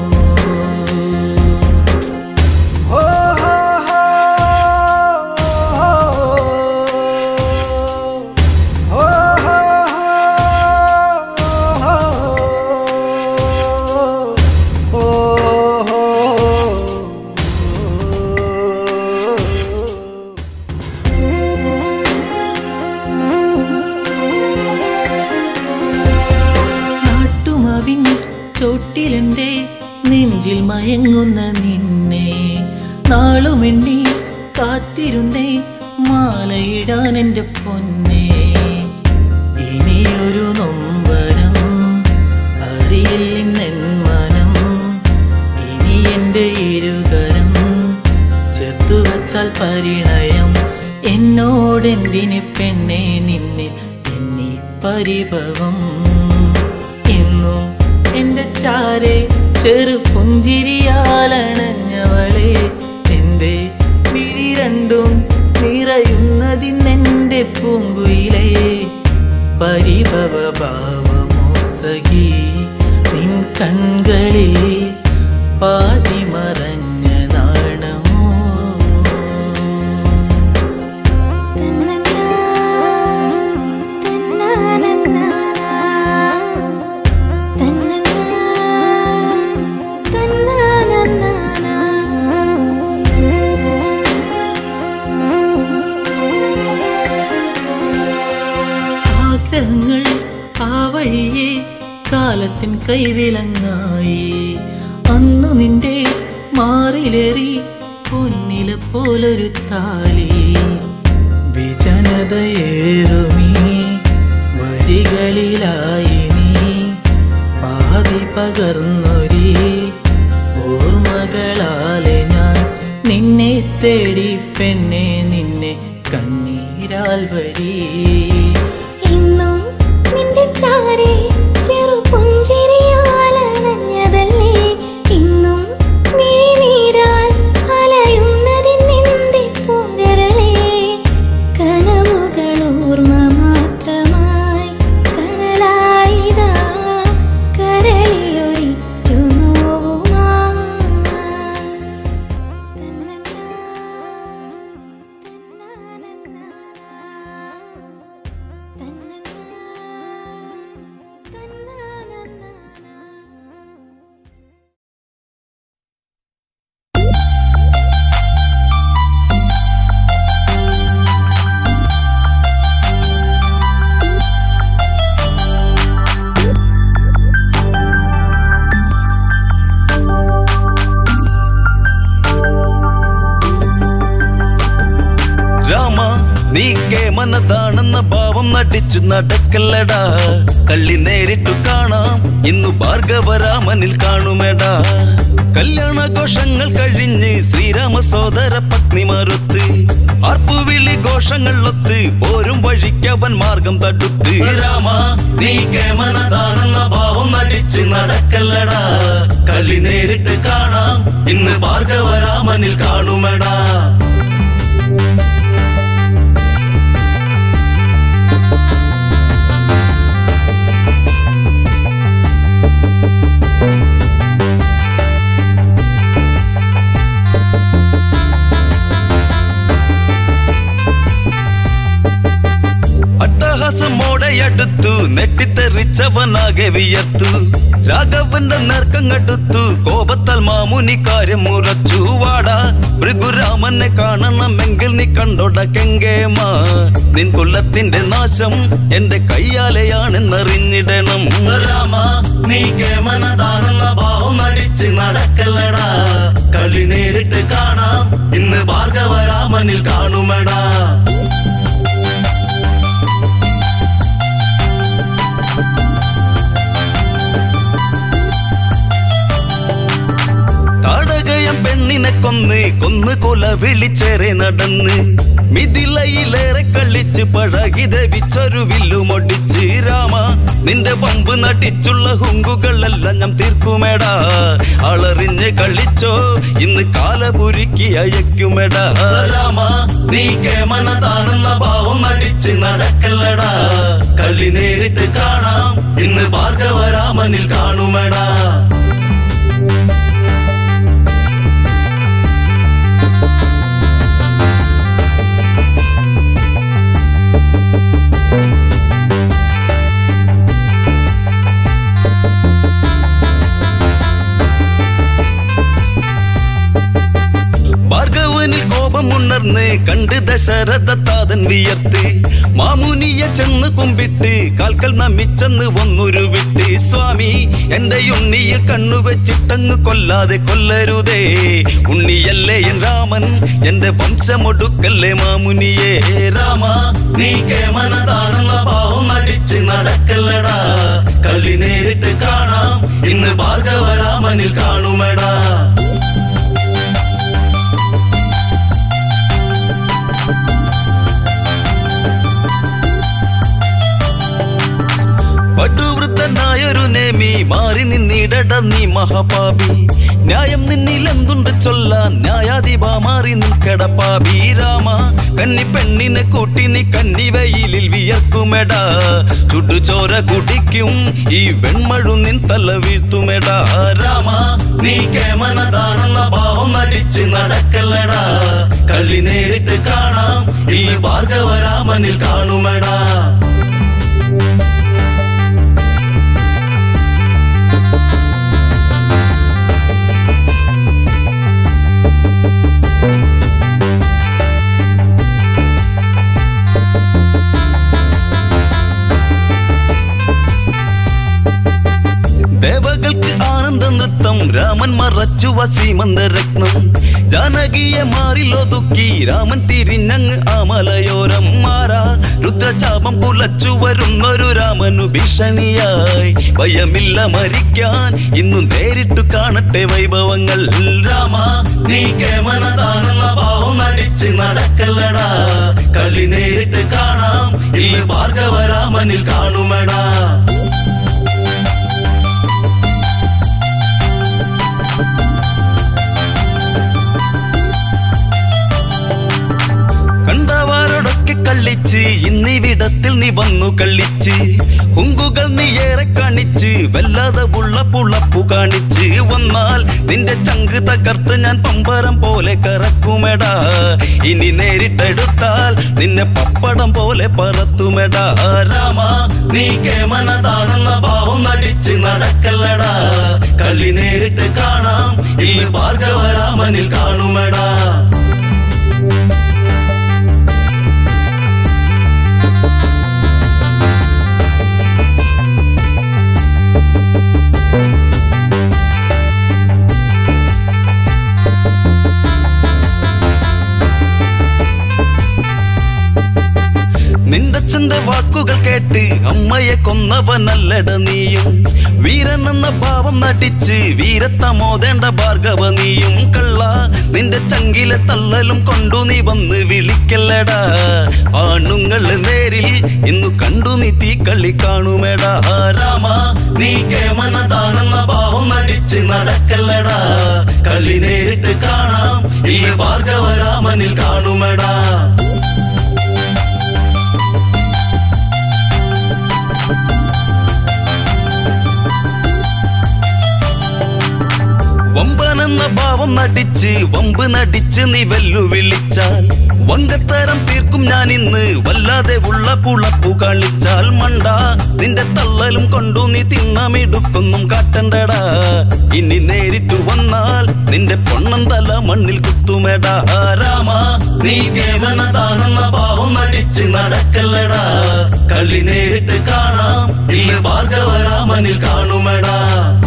നാട്ടുമാവിൻ ചോട്ടിലെന്റെ നെഞ്ചിൽ മയങ്ങുന്ന നിന്നെ നാളുമെണ്ണി കാത്തിരുന്നേ മാലയിടാൻ എൻ്റെ പൊന്നെ ഇനിയൊരു നൊമ്പരം അറിയില്ലെന്നെൻ മനം ഇനി എൻ്റെ ഇരുകരം ചേർത്തു വച്ചാൽ പരിണയം എന്നോടെന്തിന് പെണ്ണെ നിന്നെ എന്നി പരിഭവം എന്നും എന്റെ ചാരെ ചെറു പുഞ്ചിരിയാലണഞ്ഞവളെ എന്റെ മിഴി രണ്ടും നിറയുന്നതിന്നെന്റെ പൂങ്കുയിലെ പരിഭവ ഭാവമോ സഖി നിൻ കൺകളിൽ പാതി മറഞ്ഞ നാണമോ ആഗ്രഹങ്ങൾ ആ വഴിയെ കാലത്തിൻ കൈവിലങ്ങായി അന്നു നിന്റെ മാറിലേറി പൊന്നില പോലൊരു താലി വിജനതയേറുമീ വഴികളിലായി നീ പാതി പകർന്നൊരി ഓർമ്മകളാലെ ഞാൻ നിന്നെ തേടി പെണ്ണെ നിന്നെ കണ്ണീരാൽ വഴി ഇന്നും നിന്റെ ചാരെ ചെറു പുഞ്ചിരിയാലണഞ്ഞതല്ലേ ഇന്നും മിഴിനീരാൽ അലയുന്നതിനെന്റെ പൂങ്കരളേ കനവുകൾ ഓർമ്മ മാത്രമായി കനലായിതാ കരളിലൊരിറ്റു നോവുമായി രാമ നീ കേമനതാണെന്ന ഭാവം നടിച്ചു നടക്കല്ലടാ കള്ളി നേരിട്ടു കാണാം ഇന്നു ഭാർഗവരാമനിൽ കാണുമെടാ കല്യാണഘോഷങ്ങൾ കഴിഞ്ഞ് ശ്രീരാമ സോദര പത്നിമാരൊത്ത് ആർപ്പുവിളി ഘോഷങ്ങൾ ഒത്ത് പോരും വഴിക്കവൻ മാർഗം തടുത്ത് രാമ നീ കേമനതാണെന്ന ഭാവം നടിച്ച് നടക്കല്ലടാ കളി നേരിട്ട് കാണാം ഇന്ന് ഭാർഗവരാമനിൽ കാണുമെടാ അട്ടഹാസമോടെയടുത്തു നെട്ടിത്തെറിച്ചവനാകെ വിയർത്തു രാഘവന്റെ നേർക്കങ്ങടുത്തു കോപത്താൽ മാമുനി കാര്യം മുറച്ചു വാടാ ഭൃഗുരാമനെ കാണണമെങ്കിൽ നീ കണ്ടോട കെങ്കേമ നിൻ കൊല്ലത്തിന്റെ നാശം എന്റെ കയ്യാലെയാണെന്നറിഞ്ഞിടണം രാമ നീ കേമനതാണെന്ന ഭാവം നടിച്ച് നടക്കല്ലടാ കളി നേരിട്ട് കാണാം ഇന്ന് ഭാർഗവരാമനിൽ കാണുമെടാ താടകയം പെണ്ണിനെ കൊന്ന് കൊന്ന് കൊല വിളിച്ചേറെ നടന്ന് മിഥിലയിലേറെ കളിച്ച് പഴകി ദ്രവിച്ചൊരു വില്ലുമൊടിച്ച് രാമ നിന്റെ പമ്പ് നടിച്ചുള്ള ഹുങ്കുകളെല്ലാം ഞാൻ തീർക്കുമേടാ അളറിഞ്ഞ് കളിച്ചോ ഇന്ന് കാലപുരുക്കി അയക്കുമെടാ രാമ നീ കേമനതാണെന്ന ഭാവം നടിച്ച് നടക്കല്ലടാ കളി നേരിട്ട് കാണാം ഇന്ന് ഭാർഗവരാമനിൽ കാണുമെടാ ഭാർഗവനിൽ കോപമുണർന്ന് കണ്ട് ദശരഥ താതൻ വിയർത്ത് മാമുനിയെ ചെന്ന് കുമ്പിട്ട് കാൽക്കൽ നമിച്ചെന്ന് വന്നൊരു വിട്ട് സ്വാമി എന്റെ ഉണ്ണിയിൽ കണ്ണുവെച്ചിട്ടങ്ങ് കൊല്ലാതെ കൊല്ലരുതേ ഉണ്ണിയല്ലേ എൻ രാമൻ എന്റെ വംശമൊടുക്കല്ലേ മാമുനിയെ രാമ നീ കേമനതാണെന്ന ഭാവം നടിച്ച് നടക്കല്ലടാ കളി നേരിട്ട് കാണാം ഇന്ന് ഭാർഗവരാമനിൽ കാണുമെടാ പടുവൃത്തനായൊരു നേമി മാറി നിന്നിടട നീ മഹാപാപി ന്യായം നിന്നിൽ എന്തുണ്ട് ചൊല്ലാൻ ന്യായാധിപ മാറി നിൽക്കടപ്പാപി രാമ കന്നി പെണ്ണിനെ കൂട്ടി നീ കന്നി വെയിലിൽ വിയർക്കുമെടാ ചുടുചോര കുടിക്കും ഈ വെൺമഴു നിൻ തല വീഴ്ത്തുമെടാ രാമ നീ കേമനതാണെന്ന ഭാവം നടിച്ച് നടക്കല്ലടാ കളി നേരിട്ട് കാണാം ഈ ഭാർഗവരാമനിൽ കാണുമെടാ ദേവകൾക്ക് ആനന്ദ നൃത്തം രാമൻ മറച്ചു വസീമന്ത രത്നം ജാനകിയെ മാറിലൊതുക്കി രാമൻ തിരിഞ്ഞങ്ങ് ആമലയോരം മാറാ രുദ്രചാപം കുലച്ചു വരുന്നൊരു രാമനു ഭീഷണിയായി ഭയമില്ല മരിക്കാൻ ഇന്നു നേരിട്ടു കാണട്ടെ വൈഭവങ്ങൾ രാമ നീ കേമനതാണെന്ന ഭാവം നടിച്ച് നടക്കല്ലടാ കളി നേരിട്ട് കാണാം ഈ ഭാർഗവരാമനിൽ കാണുമെടാ കണ്ടവാരോടൊക്കെ കള്ളിച്ച് ഇന്നിവിടത്തിൽ നീ വന്നു കള്ളിച്ച് ഹുങ്കുകൾ നീ ഏറെ കാണിച്ച് വല്ലാതെ ഉള്ള പുളപ്പു കാണിച്ച് വന്നാൽ നിന്റെ ചങ്ക് തകർത്ത് ഞാൻ പമ്പരം പോലെ കറക്കുമെടാ ഇനി നേരിട്ടെടുത്താൽ നിന്നെ പപ്പടം പോലെ പറത്തുമെടാ രാമ നീ കേമനതാണെന്ന ഭാവം നടിച്ച് നടക്കല്ലടാ കളി നേരിട്ട് കാണാം ഈ ഭാർഗവരാമനിൽ കാണുമെടാ നിന്റച്ഛന്റെ വാക്കുകൾ കേട്ട് അമ്മയെ കൊന്നവനല്ലട നീയും വീരൻ എന്ന ഭാവം നടിച്ച് വീരത്തമോദേണ്ട ഭാർഗവ നീയും കള്ള നിന്റെ ചങ്കിലെ തള്ളലും കൊണ്ടു നീ വന്ന് വിളിക്കല്ലടാ ആണുങ്ങൾ നേരിൽ ഇന്നു കണ്ടു നീ തീക്കളി കാണുമേടാ രാമ നീ കേമനതാണെന്ന ഭാവം നടിച്ച് നടക്കല്ലടാ കളി നേരിട്ട് കാണാം ഈ ഭാർഗവരാമനിൽ കാണുമേടാ വമ്പനെന്ന ഭാവം നടിച്ച് വമ്പ് നടിച്ച് നീ വെല്ലുവിളിച്ചാൽ വങ്കത്തരം തീർക്കും ഞാൻ ഇന്ന് വല്ലാതെ ഉള്ള പുളപ്പു കളിച്ചാൽ മണ്ട നിന്റെ തള്ളലും കൊണ്ടു നീ തിന്നമിടുക്കൊന്നും കാട്ടണ്ടടാ ഇനി നേരിട്ടു വന്നാൽ നിന്റെ പൊണ്ണം തല മണ്ണിൽ കുത്തുമേടാ രാമ നീ കേവലതാണെന്ന ഭാവം നടിച്ച് നടക്കല്ലടാ കളി നേരിട്ട് കാണാം ഈ ഭാർഗവരാമനിൽ കാണുമേടാ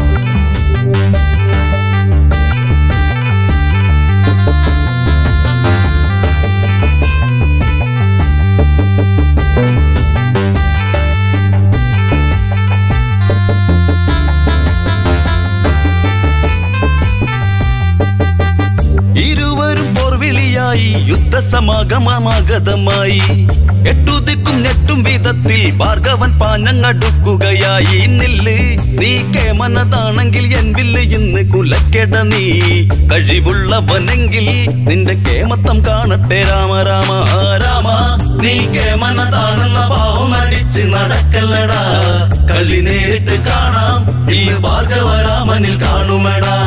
ഇരുവരും പോർവിളിയായി യുദ്ധസമാഗമമാഗതമായി എട്ടുദിക്കും ഞെട്ടും വിധത്തിൽ ഭാർഗവൻ പാഞ്ഞങ്ങടുക്കുകയായി നില്ല് നീ കേമനതാണെങ്കിൽ എൻ വില്ല് ഇന്ന് കുലക്കെട നീ കഴിവുള്ളവനെങ്കിൽ നിന്റെ കേമത്തം കാണട്ടെ രാമ രാമ രാമ നീ കേമനതാണെന്ന ഭാവം അടിച്ച് നടക്കല്ലടാ കളി നേരിട്ട് കാണാം ഈ ഭാർഗവരാമനിൽ കാണുമടാ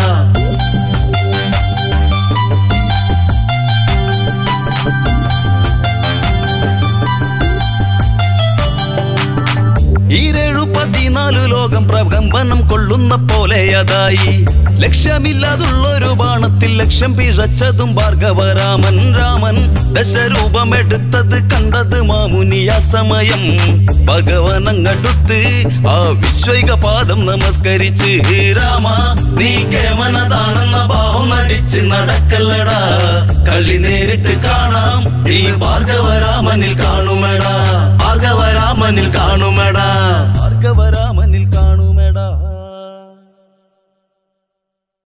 ഈരേഴു പതിനാലു ലോകം പ്രകമ്പനം കൊള്ളുന്ന പോലെ അതായി ലക്ഷ്യമില്ലാതുള്ളൊരു ബാണത്തിൽ ലക്ഷ്യം പിഴച്ചതും ഭാർഗവരാമൻ രാമൻ ദശരൂപമെടുത്തത് കണ്ടത് മാമുനിയ സമയം ഭഗവനങ്ങടുത്ത് ആ വിശ്വൈക പാദം നമസ്കരിച്ച് രാമ നീ കേമനതാണെന്ന ഭാവം നടിച്ച് നടക്കല്ലടാ കളി നേരിട്ട് കാണാം ഈ ഭാർഗവരാമനിൽ കാണുമടാ ഭാർഗവരാമനിൽ കാണുമടാ ഭാർഗവരാമനിൽ കാണും